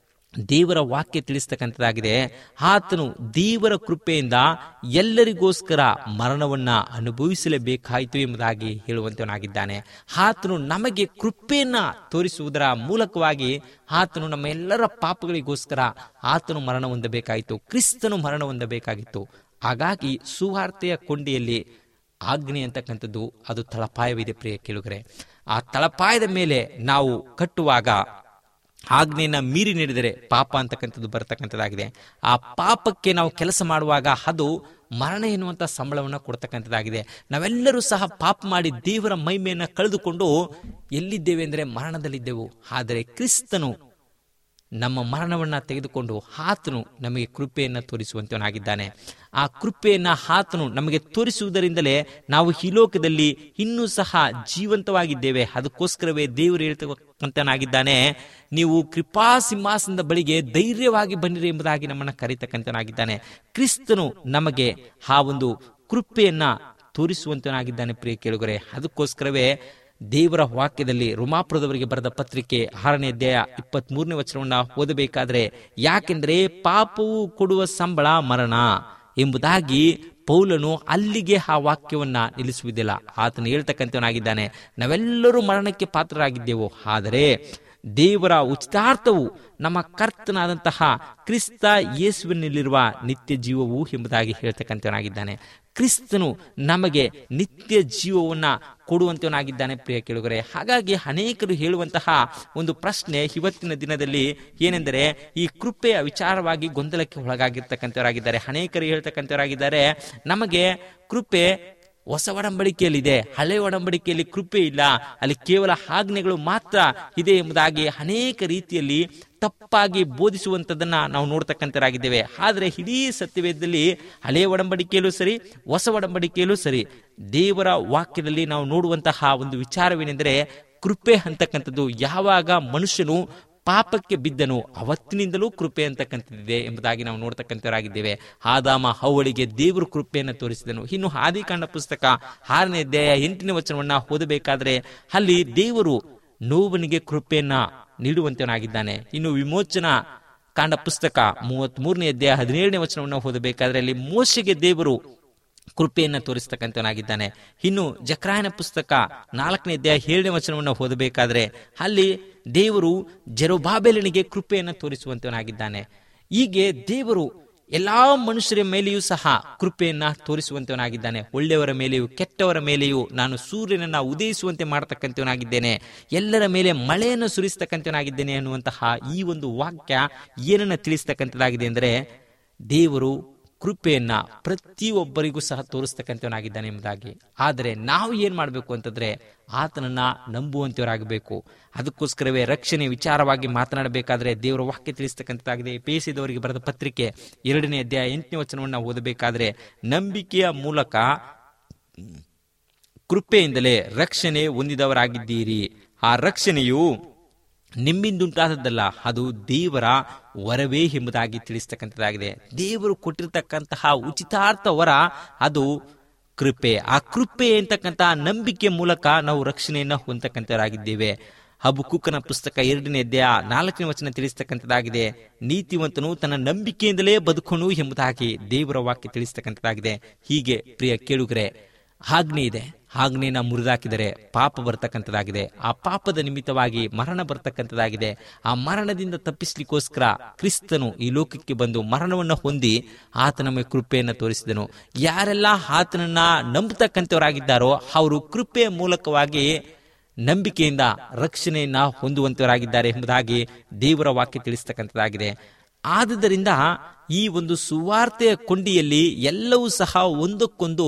ದೇವರ ವಾಕ್ಯ ತಿಳಿಸ್ತಕ್ಕಂಥದ್ದಾಗಿದೆ ಆತನು ದೇವರ ಕೃಪೆಯಿಂದ ಎಲ್ಲರಿಗೋಸ್ಕರ ಮರಣವನ್ನ ಅನುಭವಿಸಲೇಬೇಕಾಯಿತು ಎಂಬುದಾಗಿ ಹೇಳುವಂತವನಾಗಿದ್ದಾನೆ ಆತನು ನಮಗೆ ಕೃಪೆಯನ್ನ ತೋರಿಸುವುದರ ಮೂಲಕವಾಗಿ ಆತನು ನಮ್ಮ ಎಲ್ಲರ ಪಾಪಗಳಿಗೋಸ್ಕರ ಆತನು ಮರಣ ಹೊಂದಬೇಕಾಯಿತು ಕ್ರಿಸ್ತನು ಮರಣ ಹೊಂದಬೇಕಾಗಿತ್ತು ಹಾಗಾಗಿ ಸುವಾರ್ತೆಯ ಕೊಂಡಿಯಲ್ಲಿ ಆಜ್ಞೆ ಅಂತಕ್ಕಂಥದ್ದು ಅದು ತಳಪಾಯವಿದೆ ಪ್ರಿಯ ಕೇಳುಗರೆ ಆ ತಳಪಾಯದ ಮೇಲೆ ನಾವು ಕಟ್ಟುವಾಗ ಆಜ್ಞೆಯನ್ನ ಮೀರಿ ನೀಡಿದರೆ ಪಾಪ ಅಂತಕ್ಕಂಥದ್ದು ಬರತಕ್ಕಂಥದ್ದಾಗಿದೆ ಆ ಪಾಪಕ್ಕೆ ನಾವು ಕೆಲಸ ಮಾಡುವಾಗ ಅದು ಮರಣ ಎನ್ನುವಂಥ ಸಂಬಳವನ್ನು ಕೊಡ್ತಕ್ಕಂಥದ್ದಾಗಿದೆ ನಾವೆಲ್ಲರೂ ಸಹ ಪಾಪ ಮಾಡಿ ದೇವರ ಮಹಿಮೆಯನ್ನು ಕಳೆದುಕೊಂಡು ಎಲ್ಲಿದ್ದೇವೆ ಅಂದರೆ ಮರಣದಲ್ಲಿದ್ದೆವು ಆದರೆ ಕ್ರಿಸ್ತನು ನಮ್ಮ ಮರಣವನ್ನ ತೆಗೆದುಕೊಂಡು ಆತನು ನಮಗೆ ಕೃಪೆಯನ್ನ ತೋರಿಸುವಂತವನಾಗಿದ್ದಾನೆ ಆ ಕೃಪೆಯನ್ನ ಆತನು ನಮಗೆ ತೋರಿಸುವುದರಿಂದಲೇ ನಾವು ಈ ಲೋಕದಲ್ಲಿ ಇನ್ನೂ ಸಹ ಜೀವಂತವಾಗಿದ್ದೇವೆ ಅದಕ್ಕೋಸ್ಕರವೇ ದೇವರು ಹೇಳ್ತಕ್ಕಂತನಾಗಿದ್ದಾನೆ ನೀವು ಕೃಪಾ ಸಿಂಹಾಸನದ ಬಳಿಗೆ ಧೈರ್ಯವಾಗಿ ಬನ್ನಿರಿ ಎಂಬುದಾಗಿ ನಮ್ಮನ್ನ ಕರೀತಕ್ಕಂತನಾಗಿದ್ದಾನೆ ಕ್ರಿಸ್ತನು ನಮಗೆ ಆ ಒಂದು ಕೃಪೆಯನ್ನ ತೋರಿಸುವಂತನಾಗಿದ್ದಾನೆ ಪ್ರಿಯ ಕೇಳುಗರೆ ಅದಕ್ಕೋಸ್ಕರವೇ ದೇವರ ವಾಕ್ಯದಲ್ಲಿ ರುಮಾಪುರದವರಿಗೆ ಬರೆದ ಪತ್ರಿಕೆ ಆರನೇ ಅಧ್ಯಾಯ ಇಪ್ಪತ್ತ್ ಮೂರನೇ ವಚನವನ್ನ ಓದಬೇಕಾದ್ರೆ ಯಾಕೆಂದ್ರೆ ಪಾಪವು ಕೊಡುವ ಸಂಬಳ ಮರಣ ಎಂಬುದಾಗಿ ಪೌಲನು ಅಲ್ಲಿಗೆ ಆ ವಾಕ್ಯವನ್ನ ನಿಲ್ಲಿಸುವುದಿಲ್ಲ ಆತನು ಹೇಳ್ತಕ್ಕಂಥವನಾಗಿದ್ದಾನೆ ನಾವೆಲ್ಲರೂ ಮರಣಕ್ಕೆ ಪಾತ್ರರಾಗಿದ್ದೆವು ಆದರೆ ದೇವರ ಉಚಿತಾರ್ಥವು ನಮ್ಮ ಕರ್ತನಾದಂತಹ ಕ್ರಿಸ್ತ ಯೇಸುವಿನಲ್ಲಿರುವ ನಿತ್ಯ ಜೀವವು ಎಂಬುದಾಗಿ ಹೇಳ್ತಕ್ಕಂಥವನಾಗಿದ್ದಾನೆ ಕ್ರಿಸ್ತನು ನಮಗೆ ನಿತ್ಯ ಜೀವವನ್ನ ಕೊಡುವಂತವನಾಗಿದ್ದಾನೆ ಪ್ರಿಯ ಕೇಳುಗರೆ ಹಾಗಾಗಿ ಅನೇಕರು ಹೇಳುವಂತಹ ಒಂದು ಪ್ರಶ್ನೆ ಇವತ್ತಿನ ದಿನದಲ್ಲಿ ಏನೆಂದರೆ ಈ ಕೃಪೆಯ ವಿಚಾರವಾಗಿ ಗೊಂದಲಕ್ಕೆ ಒಳಗಾಗಿರ್ತಕ್ಕಂಥವರಾಗಿದ್ದಾರೆ ಅನೇಕರು ಹೇಳ್ತಕ್ಕಂಥವರಾಗಿದ್ದಾರೆ ನಮಗೆ ಕೃಪೆ ಹೊಸ ಒಡಂಬಡಿಕೆಯಲ್ಲಿದೆ ಹಳೆ ಒಡಂಬಡಿಕೆಯಲ್ಲಿ ಕೃಪೆ ಇಲ್ಲ ಅಲ್ಲಿ ಕೇವಲ ಆಜ್ಞೆಗಳು ಮಾತ್ರ ಇದೆ ಎಂಬುದಾಗಿ ಅನೇಕ ರೀತಿಯಲ್ಲಿ ತಪ್ಪಾಗಿ ಬೋಧಿಸುವಂಥದ್ದನ್ನ ನಾವು ನೋಡ್ತಕ್ಕಂಥರಾಗಿದ್ದೇವೆ ಆದರೆ ಇಡೀ ಸತ್ಯವೇದದಲ್ಲಿ ಹಳೆಯ ಒಡಂಬಡಿಕೆಯಲ್ಲೂ ಸರಿ ಹೊಸ ಒಡಂಬಡಿಕೆಯಲ್ಲೂ ಸರಿ ದೇವರ ವಾಕ್ಯದಲ್ಲಿ ನಾವು ನೋಡುವಂತಹ ಒಂದು ವಿಚಾರವೇನೆಂದರೆ ಕೃಪೆ ಅಂತಕ್ಕಂಥದ್ದು ಯಾವಾಗ ಮನುಷ್ಯನು ಪಾಪಕ್ಕೆ ಬಿದ್ದನು ಅವತ್ತಿನಿಂದಲೂ ಕೃಪೆ ಅಂತಕ್ಕಂಥದ್ದಿದೆ ಎಂಬುದಾಗಿ ನಾವು ನೋಡ್ತಕ್ಕಂಥವರಾಗಿದ್ದೇವೆ ಆದಾಮ ಹವಳಿಗೆ ದೇವರು ಕೃಪೆಯನ್ನು ತೋರಿಸಿದನು ಇನ್ನು ಆದಿಕಾಂಡ ಪುಸ್ತಕ ಆರನೇ ಅಧ್ಯಾಯ ಎಂಟನೇ ವಚನವನ್ನ ಓದಬೇಕಾದ್ರೆ ಅಲ್ಲಿ ದೇವರು ನೋವನಿಗೆ ಕೃಪೆಯನ್ನ ನೀಡುವಂತವನಾಗಿದ್ದಾನೆ ಇನ್ನು ವಿಮೋಚನಾ ಕಾಂಡ ಪುಸ್ತಕ ಮೂವತ್ತ್ ಮೂರನೇ ಅಧ್ಯಾಯ ಹದಿನೇಳನೇ ವಚನವನ್ನು ಓದಬೇಕಾದ್ರೆ ಅಲ್ಲಿ ಮೋಶೆಗೆ ದೇವರು ಕೃಪೆಯನ್ನ ತೋರಿಸ್ತಕ್ಕಂಥವನಾಗಿದ್ದಾನೆ ಇನ್ನು ಜಕ್ರಾಯನ ಪುಸ್ತಕ ನಾಲ್ಕನೇ ಅಧ್ಯಾಯ ಏಳನೇ ವಚನವನ್ನು ಓದಬೇಕಾದ್ರೆ ಅಲ್ಲಿ ದೇವರು ಜೆರುಬಾಬೆಲನಿಗೆ ಕೃಪೆಯನ್ನು ತೋರಿಸುವಂತವನಾಗಿದ್ದಾನೆ ಹೀಗೆ ದೇವರು ಎಲ್ಲಾ ಮನುಷ್ಯರ ಮೇಲೆಯೂ ಸಹ ಕೃಪೆಯನ್ನ ತೋರಿಸುವಂತವನಾಗಿದ್ದಾನೆ ಒಳ್ಳೆಯವರ ಮೇಲೆಯೂ ಕೆಟ್ಟವರ ಮೇಲೆಯೂ ನಾನು ಸೂರ್ಯನನ್ನ ಉದಯಿಸುವಂತೆ ಮಾಡತಕ್ಕಂಥವನಾಗಿದ್ದೇನೆ ಎಲ್ಲರ ಮೇಲೆ ಮಳೆಯನ್ನು ಸುರಿಸ್ತಕ್ಕಂಥವನಾಗಿದ್ದೇನೆ ಅನ್ನುವಂತಹ ಈ ಒಂದು ವಾಕ್ಯ ಏನನ್ನ ತಿಳಿಸ್ತಕ್ಕಂಥದ್ದಾಗಿದೆ ಅಂದರೆ ದೇವರು ಕೃಪೆಯನ್ನ ಪ್ರತಿಯೊಬ್ಬರಿಗೂ ಸಹ ತೋರಿಸ್ತಕ್ಕಂಥವನಾಗಿದ್ದಾನೆ ಎಂಬುದಾಗಿ ಆದರೆ ನಾವು ಏನ್ ಮಾಡಬೇಕು ಅಂತಂದ್ರೆ ಆತನನ್ನ ನಂಬುವಂತವರಾಗಬೇಕು ಅದಕ್ಕೋಸ್ಕರವೇ ರಕ್ಷಣೆ ವಿಚಾರವಾಗಿ ಮಾತನಾಡಬೇಕಾದ್ರೆ ದೇವರ ವಾಕ್ಯ ತಿಳಿಸ್ತಕ್ಕಂಥದ್ದಾಗಿದೆ ಪೇಸಿದವರಿಗೆ ಬರೆದ ಪತ್ರಿಕೆ ಎರಡನೇ ಅಧ್ಯಾಯ ಎಂಟನೇ ವಚನವನ್ನ ಓದಬೇಕಾದ್ರೆ ನಂಬಿಕೆಯ ಮೂಲಕ ಕೃಪೆಯಿಂದಲೇ ರಕ್ಷಣೆ ಹೊಂದಿದವರಾಗಿದ್ದೀರಿ ಆ ರಕ್ಷಣೆಯು ನಿಮ್ಮಿಂದುಂಟಾದದ್ದಲ್ಲ ಅದು ದೇವರ ವರವೇ ಎಂಬುದಾಗಿ ತಿಳಿಸ್ತಕ್ಕಂಥದ್ದಾಗಿದೆ ದೇವರು ಕೊಟ್ಟಿರ್ತಕ್ಕಂತಹ ಉಚಿತಾರ್ಥ ವರ ಅದು ಕೃಪೆ ಆ ಕೃಪೆ ಅಂತಕ್ಕಂತಹ ನಂಬಿಕೆ ಮೂಲಕ ನಾವು ರಕ್ಷಣೆಯನ್ನು ಹೊಂದತಕ್ಕಂಥವರಾಗಿದ್ದೇವೆ ಹಬುಕುಕನ ಪುಸ್ತಕ ಎರಡನೇ ಅಧ್ಯಾಯ ನಾಲ್ಕನೇ ವಚನ ತಿಳಿಸ್ತಕ್ಕಂಥದ್ದಾಗಿದೆ ನೀತಿವಂತನು ತನ್ನ ನಂಬಿಕೆಯಿಂದಲೇ ಬದುಕನು ಎಂಬುದಾಗಿ ದೇವರ ವಾಕ್ಯ ತಿಳಿಸ್ತಕ್ಕಂಥದ್ದಾಗಿದೆ ಹೀಗೆ ಪ್ರಿಯ ಕೇಳುಗರೆ ಆಜ್ಞೆ ಇದೆ ಆಜ್ಞೆನ ಮುರಿದಾಕಿದರೆ ಪಾಪ ಬರ್ತಕ್ಕಂಥದ್ದಾಗಿದೆ ಆ ಪಾಪದ ನಿಮಿತ್ತವಾಗಿ ಮರಣ ಬರ್ತಕ್ಕಂಥದ್ದಾಗಿದೆ ಆ ಮರಣದಿಂದ ತಪ್ಪಿಸ್ಲಿಕ್ಕೋಸ್ಕರ ಕ್ರಿಸ್ತನು ಈ ಲೋಕಕ್ಕೆ ಬಂದು ಮರಣವನ್ನು ಹೊಂದಿ ಆತ ನಮಗೆ ಕೃಪೆಯನ್ನು ತೋರಿಸಿದನು ಯಾರೆಲ್ಲ ಆತನನ್ನ ನಂಬತಕ್ಕಂಥವರಾಗಿದ್ದಾರೋ ಅವರು ಕೃಪೆಯ ಮೂಲಕವಾಗಿ ನಂಬಿಕೆಯಿಂದ ರಕ್ಷಣೆಯನ್ನ ಹೊಂದುವಂತವರಾಗಿದ್ದಾರೆ ಎಂಬುದಾಗಿ ದೇವರ ವಾಕ್ಯ ತಿಳಿಸ್ತಕ್ಕಂಥದ್ದಾಗಿದೆ ಆದುದರಿಂದ ಈ ಒಂದು ಸುವಾರ್ತೆಯ ಕೊಂಡಿಯಲ್ಲಿ ಎಲ್ಲವೂ ಸಹ ಒಂದಕ್ಕೊಂದು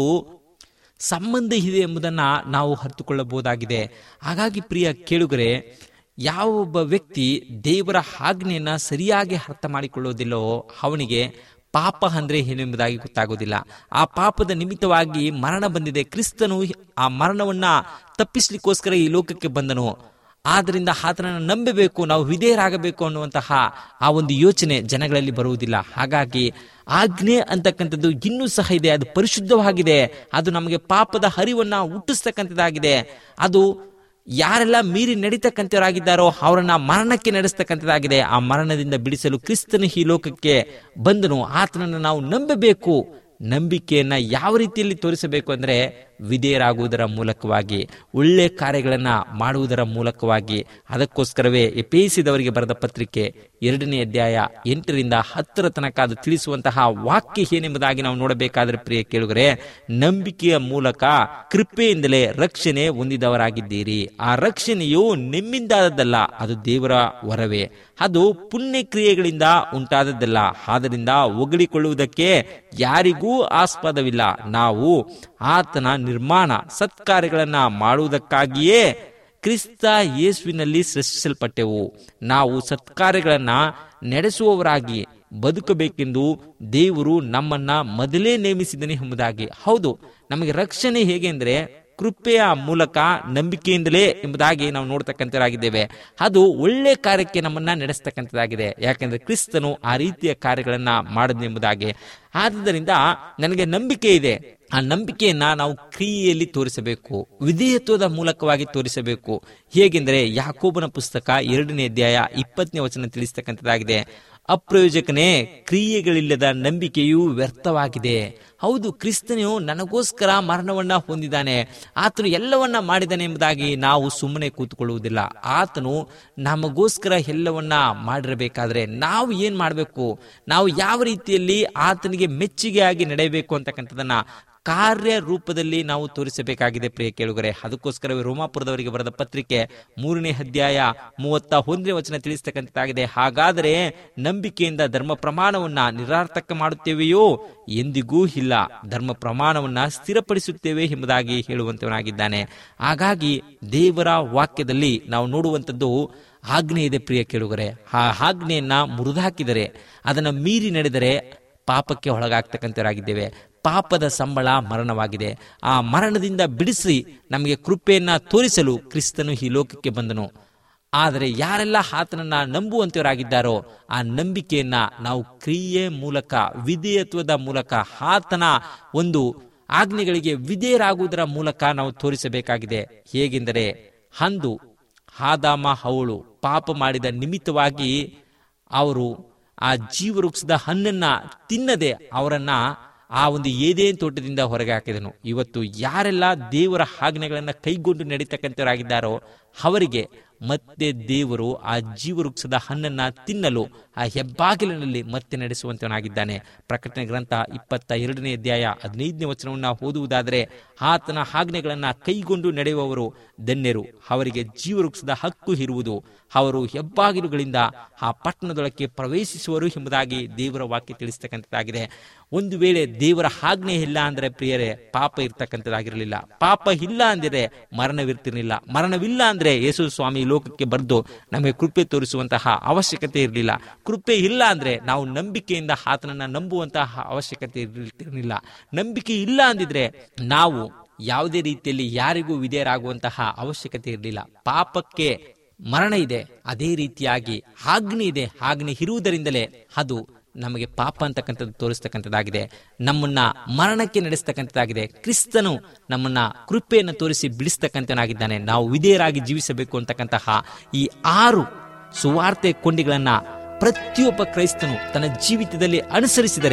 ಸಂಬಂಧ ಇದೆ ಎಂಬುದನ್ನ ನಾವು ಅರ್ಥಕೊಳ್ಳಬಹುದಾಗಿದೆ ಹಾಗಾಗಿ ಪ್ರಿಯ ಕೇಳುಗರೆ ಯಾವ ಒಬ್ಬ ವ್ಯಕ್ತಿ ದೇವರ ಆಜ್ಞೆಯನ್ನ ಸರಿಯಾಗಿ ಅರ್ಥ ಮಾಡಿಕೊಳ್ಳೋದಿಲ್ಲೋ ಅವನಿಗೆ ಪಾಪ ಅಂದ್ರೆ ಏನೆಂಬುದಾಗಿ ಗೊತ್ತಾಗೋದಿಲ್ಲ ಆ ಪಾಪದ ನಿಮಿತ್ತವಾಗಿ ಮರಣ ಬಂದಿದೆ ಕ್ರಿಸ್ತನು ಆ ಮರಣವನ್ನ ತಪ್ಪಿಸ್ಲಿಕ್ಕೋಸ್ಕರ ಈ ಲೋಕಕ್ಕೆ ಬಂದನು ಆದ್ರಿಂದ ಆತನನ್ನು ನಂಬಬೇಕು ನಾವು ವಿಧೇಯರಾಗಬೇಕು ಅನ್ನುವಂತಹ ಆ ಒಂದು ಯೋಚನೆ ಜನಗಳಲ್ಲಿ ಬರುವುದಿಲ್ಲ ಹಾಗಾಗಿ ಆಜ್ಞೆ ಅಂತಕ್ಕಂಥದ್ದು ಇನ್ನೂ ಸಹ ಇದೆ ಅದು ಪರಿಶುದ್ಧವಾಗಿದೆ ಅದು ನಮಗೆ ಪಾಪದ ಹರಿವನ್ನ ಹುಟ್ಟಿಸ್ತಕ್ಕಂಥದ್ದಾಗಿದೆ ಅದು ಯಾರೆಲ್ಲ ಮೀರಿ ನಡೀತಕ್ಕಂಥವರಾಗಿದ್ದಾರೋ ಅವರನ್ನ ಮರಣಕ್ಕೆ ನಡೆಸ್ತಕ್ಕಂಥದ್ದಾಗಿದೆ ಆ ಮರಣದಿಂದ ಬಿಡಿಸಲು ಕ್ರಿಸ್ತನು ಈ ಲೋಕಕ್ಕೆ ಬಂದನು ಆತನನ್ನು ನಾವು ನಂಬಬೇಕು ನಂಬಿಕೆಯನ್ನ ಯಾವ ರೀತಿಯಲ್ಲಿ ತೋರಿಸಬೇಕು ಅಂದ್ರೆ ವಿಧೇಯರಾಗುವುದರ ಮೂಲಕವಾಗಿ ಒಳ್ಳೆ ಕಾರ್ಯಗಳನ್ನ ಮಾಡುವುದರ ಮೂಲಕವಾಗಿ ಅದಕ್ಕೋಸ್ಕರವೇ ಎಪೇಸಿದವರಿಗೆ ಬರೆದ ಪತ್ರಿಕೆ ಎರಡನೇ ಅಧ್ಯಾಯ ಎಂಟರಿಂದ ಹತ್ತರ ತನಕ ಅದು ತಿಳಿಸುವಂತಹ ವಾಕ್ಯ ಏನೆಂಬುದಾಗಿ ನಾವು ನೋಡಬೇಕಾದ್ರೆ ಪ್ರಿಯ ಕೇಳುಗರೆ ನಂಬಿಕೆಯ ಮೂಲಕ ಕೃಪೆಯಿಂದಲೇ ರಕ್ಷಣೆ ಹೊಂದಿದವರಾಗಿದ್ದೀರಿ ಆ ರಕ್ಷಣೆಯು ನಿಮ್ಮಿಂದಾದದ್ದಲ್ಲ ಅದು ದೇವರ ವರವೇ ಅದು ಪುಣ್ಯ ಕ್ರಿಯೆಗಳಿಂದ ಉಂಟಾದದ್ದಲ್ಲ ಆದ್ದರಿಂದ ಹೊಗಳಿಕೊಳ್ಳುವುದಕ್ಕೆ ಯಾರಿಗೂ ಆಸ್ಪದವಿಲ್ಲ ನಾವು ಆತನ ನಿರ್ಮಾಣ ಸತ್ಕಾರ್ಯಗಳನ್ನ ಮಾಡುವುದಕ್ಕಾಗಿಯೇ ಕ್ರಿಸ್ತ ಯೇಸುವಿನಲ್ಲಿ ಸೃಷ್ಟಿಸಲ್ಪಟ್ಟೆವು ನಾವು ಸತ್ಕಾರ್ಯಗಳನ್ನ ನಡೆಸುವವರಾಗಿ ಬದುಕಬೇಕೆಂದು ದೇವರು ನಮ್ಮನ್ನ ಮೊದಲೇ ನೇಮಿಸಿದನೆ ಎಂಬುದಾಗಿ ಹೌದು ನಮಗೆ ರಕ್ಷಣೆ ಹೇಗೆ ಅಂದ್ರೆ ಕೃಪೆಯ ಮೂಲಕ ನಂಬಿಕೆಯಿಂದಲೇ ಎಂಬುದಾಗಿ ನಾವು ನೋಡ್ತಕ್ಕಂಥರಾಗಿದ್ದೇವೆ ಅದು ಒಳ್ಳೆ ಕಾರ್ಯಕ್ಕೆ ನಮ್ಮನ್ನ ನಡೆಸ್ತಕ್ಕಂಥದ್ದಾಗಿದೆ ಯಾಕೆಂದ್ರೆ ಕ್ರಿಸ್ತನು ಆ ರೀತಿಯ ಕಾರ್ಯಗಳನ್ನ ಮಾಡಿದೆಂಬುದಾಗಿ ಆದುದರಿಂದ ನನಗೆ ನಂಬಿಕೆ ಇದೆ ಆ ನಂಬಿಕೆಯನ್ನ ನಾವು ಕ್ರಿಯೆಯಲ್ಲಿ ತೋರಿಸಬೇಕು ವಿಧೇಯತ್ವದ ಮೂಲಕವಾಗಿ ತೋರಿಸಬೇಕು ಹೇಗೆಂದರೆ ಯಾಕೋಬನ ಪುಸ್ತಕ ಎರಡನೇ ಅಧ್ಯಾಯ ಇಪ್ಪತ್ತನೇ ವಚನ ತಿಳಿಸ್ತಕ್ಕಂಥದ್ದಾಗಿದೆ ಅಪ್ರಯೋಜಕನೇ ಕ್ರಿಯೆಗಳಿಲ್ಲದ ನಂಬಿಕೆಯು ವ್ಯರ್ಥವಾಗಿದೆ ಹೌದು ಕ್ರಿಸ್ತನು ನನಗೋಸ್ಕರ ಮರಣವನ್ನ ಹೊಂದಿದ್ದಾನೆ ಆತನು ಎಲ್ಲವನ್ನ ಮಾಡಿದ್ದಾನೆ ಎಂಬುದಾಗಿ ನಾವು ಸುಮ್ಮನೆ ಕೂತ್ಕೊಳ್ಳುವುದಿಲ್ಲ ಆತನು ನಮಗೋಸ್ಕರ ಎಲ್ಲವನ್ನ ಮಾಡಿರಬೇಕಾದ್ರೆ ನಾವು ಏನ್ ಮಾಡಬೇಕು ನಾವು ಯಾವ ರೀತಿಯಲ್ಲಿ ಆತನಿಗೆ ಮೆಚ್ಚುಗೆಯಾಗಿ ನಡೆಯಬೇಕು ಅಂತಕ್ಕಂಥದನ್ನ ಕಾರ್ಯ ರೂಪದಲ್ಲಿ ನಾವು ತೋರಿಸಬೇಕಾಗಿದೆ ಪ್ರಿಯ ಕೇಳುಗರೆ ಅದಕ್ಕೋಸ್ಕರವೇ ರೋಮಾಪುರದವರಿಗೆ ಬರೆದ ಪತ್ರಿಕೆ ಮೂರನೇ ಅಧ್ಯಾಯ ಮೂವತ್ತ ಒಂದನೇ ವಚನ ತಿಳಿಸ್ತಕ್ಕಂಥದ್ದಾಗಿದೆ ಹಾಗಾದರೆ ನಂಬಿಕೆಯಿಂದ ಧರ್ಮ ಪ್ರಮಾಣವನ್ನ ನಿರಾರ್ಥಕ ಮಾಡುತ್ತೇವೆಯೋ ಎಂದಿಗೂ ಇಲ್ಲ ಧರ್ಮ ಪ್ರಮಾಣವನ್ನ ಸ್ಥಿರಪಡಿಸುತ್ತೇವೆ ಎಂಬುದಾಗಿ ಹೇಳುವಂತವನಾಗಿದ್ದಾನೆ ಹಾಗಾಗಿ ದೇವರ ವಾಕ್ಯದಲ್ಲಿ ನಾವು ನೋಡುವಂಥದ್ದು ಆಜ್ಞೆ ಇದೆ ಪ್ರಿಯ ಕೇಳುಗರೆ ಆ ಆಜ್ಞೆಯನ್ನ ಮುರಿದಾಕಿದರೆ ಅದನ್ನ ಮೀರಿ ನಡೆದರೆ ಪಾಪಕ್ಕೆ ಒಳಗಾಗ್ತಕ್ಕಂಥವರಾಗಿದ್ದೇವೆ ಪಾಪದ ಸಂಬಳ ಮರಣವಾಗಿದೆ ಆ ಮರಣದಿಂದ ಬಿಡಿಸಿ ನಮಗೆ ಕೃಪೆಯನ್ನ ತೋರಿಸಲು ಕ್ರಿಸ್ತನು ಈ ಲೋಕಕ್ಕೆ ಬಂದನು ಆದರೆ ಯಾರೆಲ್ಲ ಆತನನ್ನ ನಂಬುವಂತವರಾಗಿದ್ದಾರೋ ಆ ನಂಬಿಕೆಯನ್ನ ನಾವು ಕ್ರಿಯೆ ಮೂಲಕ ವಿಧೇಯತ್ವದ ಮೂಲಕ ಆತನ ಒಂದು ಆಜ್ಞೆಗಳಿಗೆ ವಿಧೇಯರಾಗುವುದರ ಮೂಲಕ ನಾವು ತೋರಿಸಬೇಕಾಗಿದೆ ಹೇಗೆಂದರೆ ಅಂದು ಆದಾಮ ಅವಳು ಪಾಪ ಮಾಡಿದ ನಿಮಿತ್ತವಾಗಿ ಅವರು ಆ ಜೀವವೃಕ್ಷದ ಹಣ್ಣನ್ನ ತಿನ್ನದೆ ಅವರನ್ನ ಆ ಒಂದು ಏದೇನ್ ತೋಟದಿಂದ ಹೊರಗೆ ಹಾಕಿದನು ಇವತ್ತು ಯಾರೆಲ್ಲ ದೇವರ ಆಜ್ಞೆಗಳನ್ನ ಕೈಗೊಂಡು ನಡೀತಕ್ಕಂಥವರಾಗಿದ್ದಾರೋ ಅವರಿಗೆ ಮತ್ತೆ ದೇವರು ಆ ಜೀವವೃಕ್ಷದ ಹಣ್ಣನ್ನ ತಿನ್ನಲು ಆ ಹೆಬ್ಬಾಗಿಲಿನಲ್ಲಿ ಮತ್ತೆ ನಡೆಸುವಂತವನಾಗಿದ್ದಾನೆ ಪ್ರಕಟಣೆ ಗ್ರಂಥ ಇಪ್ಪತ್ತ ಎರಡನೇ ಅಧ್ಯಾಯ ಹದಿನೈದನೇ ವಚನವನ್ನ ಓದುವುದಾದರೆ ಆತನ ಆಜ್ಞೆಗಳನ್ನ ಕೈಗೊಂಡು ನಡೆಯುವವರು ಧನ್ಯರು ಅವರಿಗೆ ಜೀವವೃಕ್ಷದ ಹಕ್ಕು ಇರುವುದು ಅವರು ಹೆಬ್ಬಾಗಿಲುಗಳಿಂದ ಆ ಪಟ್ಟಣದೊಳಕ್ಕೆ ಪ್ರವೇಶಿಸುವರು ಎಂಬುದಾಗಿ ದೇವರ ವಾಕ್ಯ ತಿಳಿಸ್ತಕ್ಕಂಥದ್ದಾಗಿದೆ ಒಂದು ವೇಳೆ ದೇವರ ಆಜ್ಞೆ ಇಲ್ಲ ಅಂದ್ರೆ ಪ್ರಿಯರೇ ಪಾಪ ಇರ್ತಕ್ಕಂಥದ್ದಾಗಿರಲಿಲ್ಲ ಪಾಪ ಇಲ್ಲ ಅಂದರೆ ಮರಣವಿರ್ತಿರ್ಲಿಲ್ಲ ಮರಣವಿಲ್ಲ ಅಂದ್ರೆ ಯೇಸು ಸ್ವಾಮಿ ಲೋಕಕ್ಕೆ ಬರೆದು ನಮಗೆ ಕೃಪೆ ತೋರಿಸುವಂತಹ ಅವಶ್ಯಕತೆ ಇರಲಿಲ್ಲ ಕೃಪೆ ಇಲ್ಲ ಅಂದ್ರೆ ನಾವು ನಂಬಿಕೆಯಿಂದ ಆತನನ್ನ ನಂಬುವಂತಹ ಅವಶ್ಯಕತೆ ಇರಲಿಲ್ಲ ನಂಬಿಕೆ ಇಲ್ಲ ಅಂದಿದ್ರೆ ನಾವು ಯಾವುದೇ ರೀತಿಯಲ್ಲಿ ಯಾರಿಗೂ ವಿಧೇಯರಾಗುವಂತಹ ಅವಶ್ಯಕತೆ ಇರಲಿಲ್ಲ ಪಾಪಕ್ಕೆ ಮರಣ ಇದೆ ಅದೇ ರೀತಿಯಾಗಿ ಆಜ್ಞೆ ಇದೆ ಆಜ್ಞೆ ಇರುವುದರಿಂದಲೇ ಅದು ನಮಗೆ ಪಾಪ ಅಂತಕ್ಕಂಥದ್ದು ತೋರಿಸ್ತಕ್ಕಂಥದ್ದಾಗಿದೆ ನಮ್ಮನ್ನ ಮರಣಕ್ಕೆ ನಡೆಸ್ತಕ್ಕಂಥದ್ದಾಗಿದೆ ಕ್ರಿಸ್ತನು ನಮ್ಮನ್ನ ಕೃಪೆಯನ್ನು ತೋರಿಸಿ ಬಿಡಿಸ್ತಕ್ಕಂಥನಾಗಿದ್ದಾನೆ ನಾವು ವಿಧೇಯರಾಗಿ ಜೀವಿಸಬೇಕು ಅಂತಕ್ಕಂತಹ ಈ ಆರು ಸುವಾರ್ತೆ ಕೊಂಡಿಗಳನ್ನ ಪ್ರತಿಯೊಬ್ಬ ಕ್ರೈಸ್ತನು ತನ್ನ ಜೀವಿತದಲ್ಲಿ ಅನುಸರಿಸಿದರೆ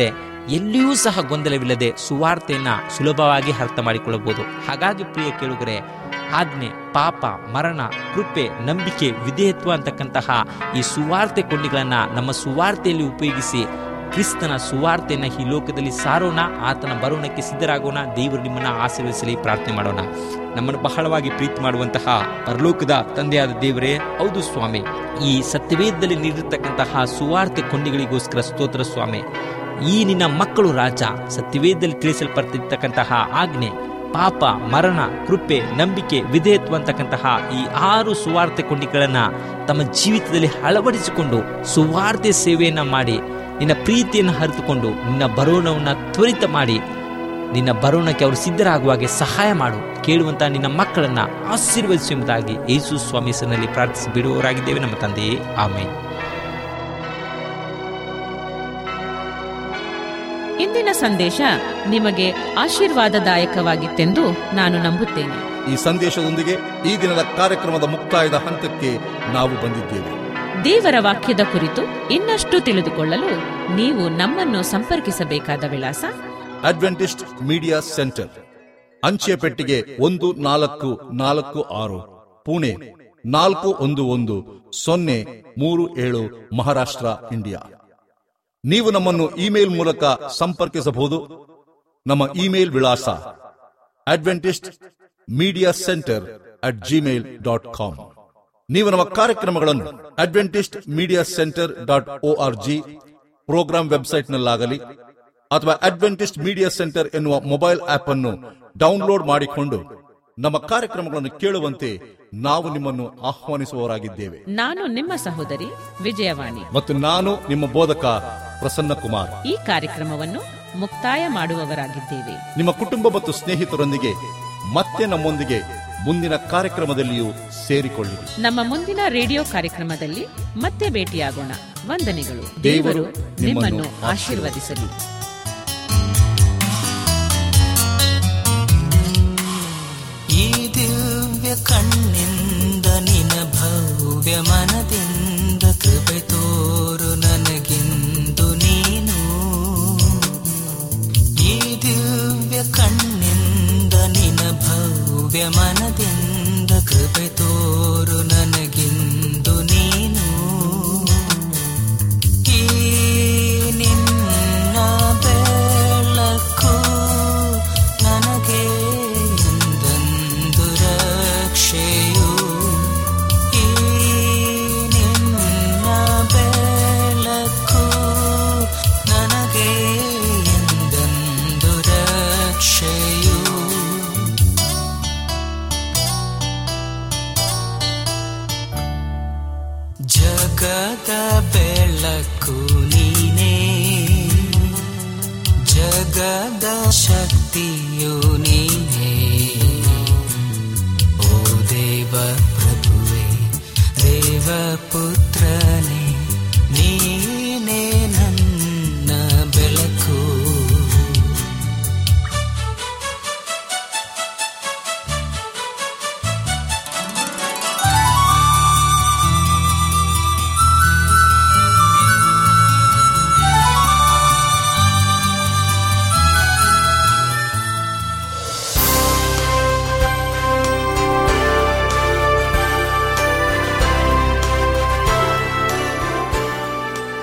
ಎಲ್ಲಿಯೂ ಸಹ ಗೊಂದಲವಿಲ್ಲದೆ ಸುವಾರ್ತೆಯನ್ನ ಸುಲಭವಾಗಿ ಅರ್ಥ ಮಾಡಿಕೊಳ್ಳಬಹುದು ಹಾಗಾಗಿ ಪ್ರಿಯ ಕೇಳುಗರೆ ಆಜ್ಞೆ ಪಾಪ ಮರಣ ಕೃಪೆ ನಂಬಿಕೆ ವಿಧೇಯತ್ವ ಅಂತಕ್ಕಂತಹ ಈ ಸುವಾರ್ತೆ ಕೊಂಡಿಗಳನ್ನ ನಮ್ಮ ಸುವಾರ್ತೆಯಲ್ಲಿ ಉಪಯೋಗಿಸಿ ಕ್ರಿಸ್ತನ ಸುವಾರ್ತೆಯನ್ನ ಈ ಲೋಕದಲ್ಲಿ ಸಾರೋಣ ಆತನ ಬರೋಣಕ್ಕೆ ಸಿದ್ಧರಾಗೋಣ ದೇವರು ನಿಮ್ಮನ್ನ ಆಶೀರ್ವದಿಸಲಿ ಪ್ರಾರ್ಥನೆ ಮಾಡೋಣ ನಮ್ಮನ್ನು ಬಹಳವಾಗಿ ಪ್ರೀತಿ ಮಾಡುವಂತಹ ಪರಲೋಕದ ತಂದೆಯಾದ ದೇವರೇ ಹೌದು ಸ್ವಾಮಿ ಈ ಸತ್ಯವೇದದಲ್ಲಿ ನೀಡಿರ್ತಕ್ಕಂತಹ ಸುವಾರ್ತೆ ಕೊಂಡಿಗಳಿಗೋಸ್ಕರ ಸ್ತೋತ್ರ ಸ್ವಾಮಿ ಈ ನಿನ್ನ ಮಕ್ಕಳು ರಾಜ ಸತ್ಯವೇದದಲ್ಲಿ ತಿಳಿಸಲ್ಪಟ್ಟಿರ್ತಕ್ಕಂತಹ ಆಜ್ಞೆ ಪಾಪ ಮರಣ ಕೃಪೆ ನಂಬಿಕೆ ವಿಧೇಯತ್ವ ಅಂತಕ್ಕಂತಹ ಈ ಆರು ಸುವಾರ್ತೆ ಕೊಂಡಿಗಳನ್ನ ತಮ್ಮ ಜೀವಿತದಲ್ಲಿ ಅಳವಡಿಸಿಕೊಂಡು ಸುವಾರ್ತೆ ಸೇವೆಯನ್ನ ಮಾಡಿ ನಿನ್ನ ಪ್ರೀತಿಯನ್ನು ಹರಿತುಕೊಂಡು ನಿನ್ನ ಬರೋಣವನ್ನ ತ್ವರಿತ ಮಾಡಿ ನಿನ್ನ ಬರೋಣಕ್ಕೆ ಅವರು ಸಿದ್ಧರಾಗುವಾಗೆ ಸಹಾಯ ಮಾಡು ಕೇಳುವಂತ ನಿನ್ನ ಮಕ್ಕಳನ್ನ ಆಶೀರ್ವದಿಸುವುದಾಗಿ ಯೇಸು ಸ್ವಾಮಿ ಹೆಸರಿನಲ್ಲಿ ಪ್ರಾರ್ಥಿಸಿ ಬಿಡುವವರಾಗಿದ್ದೇವೆ ನಮ್ಮ ತಂದೆಯೇ ಆಮೇಲೆ ಇಂದಿನ ಸಂದೇಶ ನಿಮಗೆ ಆಶೀರ್ವಾದದಾಯಕವಾಗಿತ್ತೆಂದು ನಾನು ನಂಬುತ್ತೇನೆ ಈ ಸಂದೇಶದೊಂದಿಗೆ ಈ ದಿನದ ಕಾರ್ಯಕ್ರಮದ ಮುಕ್ತಾಯದ ಹಂತಕ್ಕೆ ನಾವು ಬಂದಿದ್ದೇವೆ ದೇವರ ವಾಕ್ಯದ ಕುರಿತು ಇನ್ನಷ್ಟು ತಿಳಿದುಕೊಳ್ಳಲು ನೀವು ನಮ್ಮನ್ನು ಸಂಪರ್ಕಿಸಬೇಕಾದ ವಿಳಾಸ ಅಡ್ವೆಂಟಿಸ್ಟ್ ಮೀಡಿಯಾ ಸೆಂಟರ್ ಅಂಚೆ ಪೆಟ್ಟಿಗೆ ಒಂದು ನಾಲ್ಕು ನಾಲ್ಕು ಆರು ಪುಣೆ ನಾಲ್ಕು ಒಂದು ಒಂದು ಸೊನ್ನೆ ಮೂರು ಏಳು ಮಹಾರಾಷ್ಟ್ರ ಇಂಡಿಯಾ ನೀವು ನಮ್ಮನ್ನು ಇಮೇಲ್ ಮೂಲಕ ಸಂಪರ್ಕಿಸಬಹುದು ನಮ್ಮ ಇಮೇಲ್ ವಿಳಾಸ Adventist media centre at Gmail dot com ನೀವು ನಮ್ಮ ಕಾರ್ಯಕ್ರಮಗಳನ್ನು Adventist media centre dot O R G programme ವೆಬ್ಸೈಟ್ನಲ್ಲಾಗಲಿ ಅಥವಾ ಅಡ್ವೆಂಟಿಸ್ಟ್ ಮೀಡಿಯಾ ಸೆಂಟರ್ ಎನ್ನುವ ಮೊಬೈಲ್ ಆಪ್ ಅನ್ನು ಡೌನ್ಲೋಡ್ ಮಾಡಿಕೊಂಡು ನಮ್ಮ ಕಾರ್ಯಕ್ರಮಗಳನ್ನು ಕೇಳುವಂತೆ ನಾವು ನಿಮ್ಮನ್ನು ಆಹ್ವಾನಿಸುವವರಾಗಿದ್ದೇವೆ ನಾನು ನಿಮ್ಮ ಸಹೋದರಿ ವಿಜಯವಾಣಿ ಮತ್ತು ನಾನು ನಿಮ್ಮ ಬೋಧಕ ಪ್ರಸನ್ನ ಕುಮಾರ್ ಈ ಕಾರ್ಯಕ್ರಮವನ್ನು ಮುಕ್ತಾಯ ಮಾಡುವವರಾಗಿದ್ದೇವೆ ನಿಮ್ಮ ಕುಟುಂಬ ಮತ್ತು ಸ್ನೇಹಿತರೊಂದಿಗೆ ಮತ್ತೆ ನಮ್ಮೊಂದಿಗೆ ಮುಂದಿನ ಕಾರ್ಯಕ್ರಮದಲ್ಲಿಯೂ ಸೇರಿಕೊಳ್ಳಿರಿ ನಮ್ಮ ಮುಂದಿನ ರೇಡಿಯೋ ಕಾರ್ಯಕ್ರಮದಲ್ಲಿ ಮತ್ತೆ ಭೇಟಿಯಾಗೋಣ ವಂದನೆಗಳು ದೇವರು ದೇವರು ನಿಮ್ಮನ್ನು ಆಶೀರ್ವದಿಸಲಿ ಈ ದಿವ್ಯ ಕಣ್ಣಿಂದ ನಿನ ಭವ್ಯ ಮನದಿಂದ ಕೃಪೆ ತೋರು ನನಗಿಂದು ನೀನು ಈ ದಿವ್ಯ ಕಣ್ಣಿಂದ ನಿನ ಭವ್ಯ ಮನ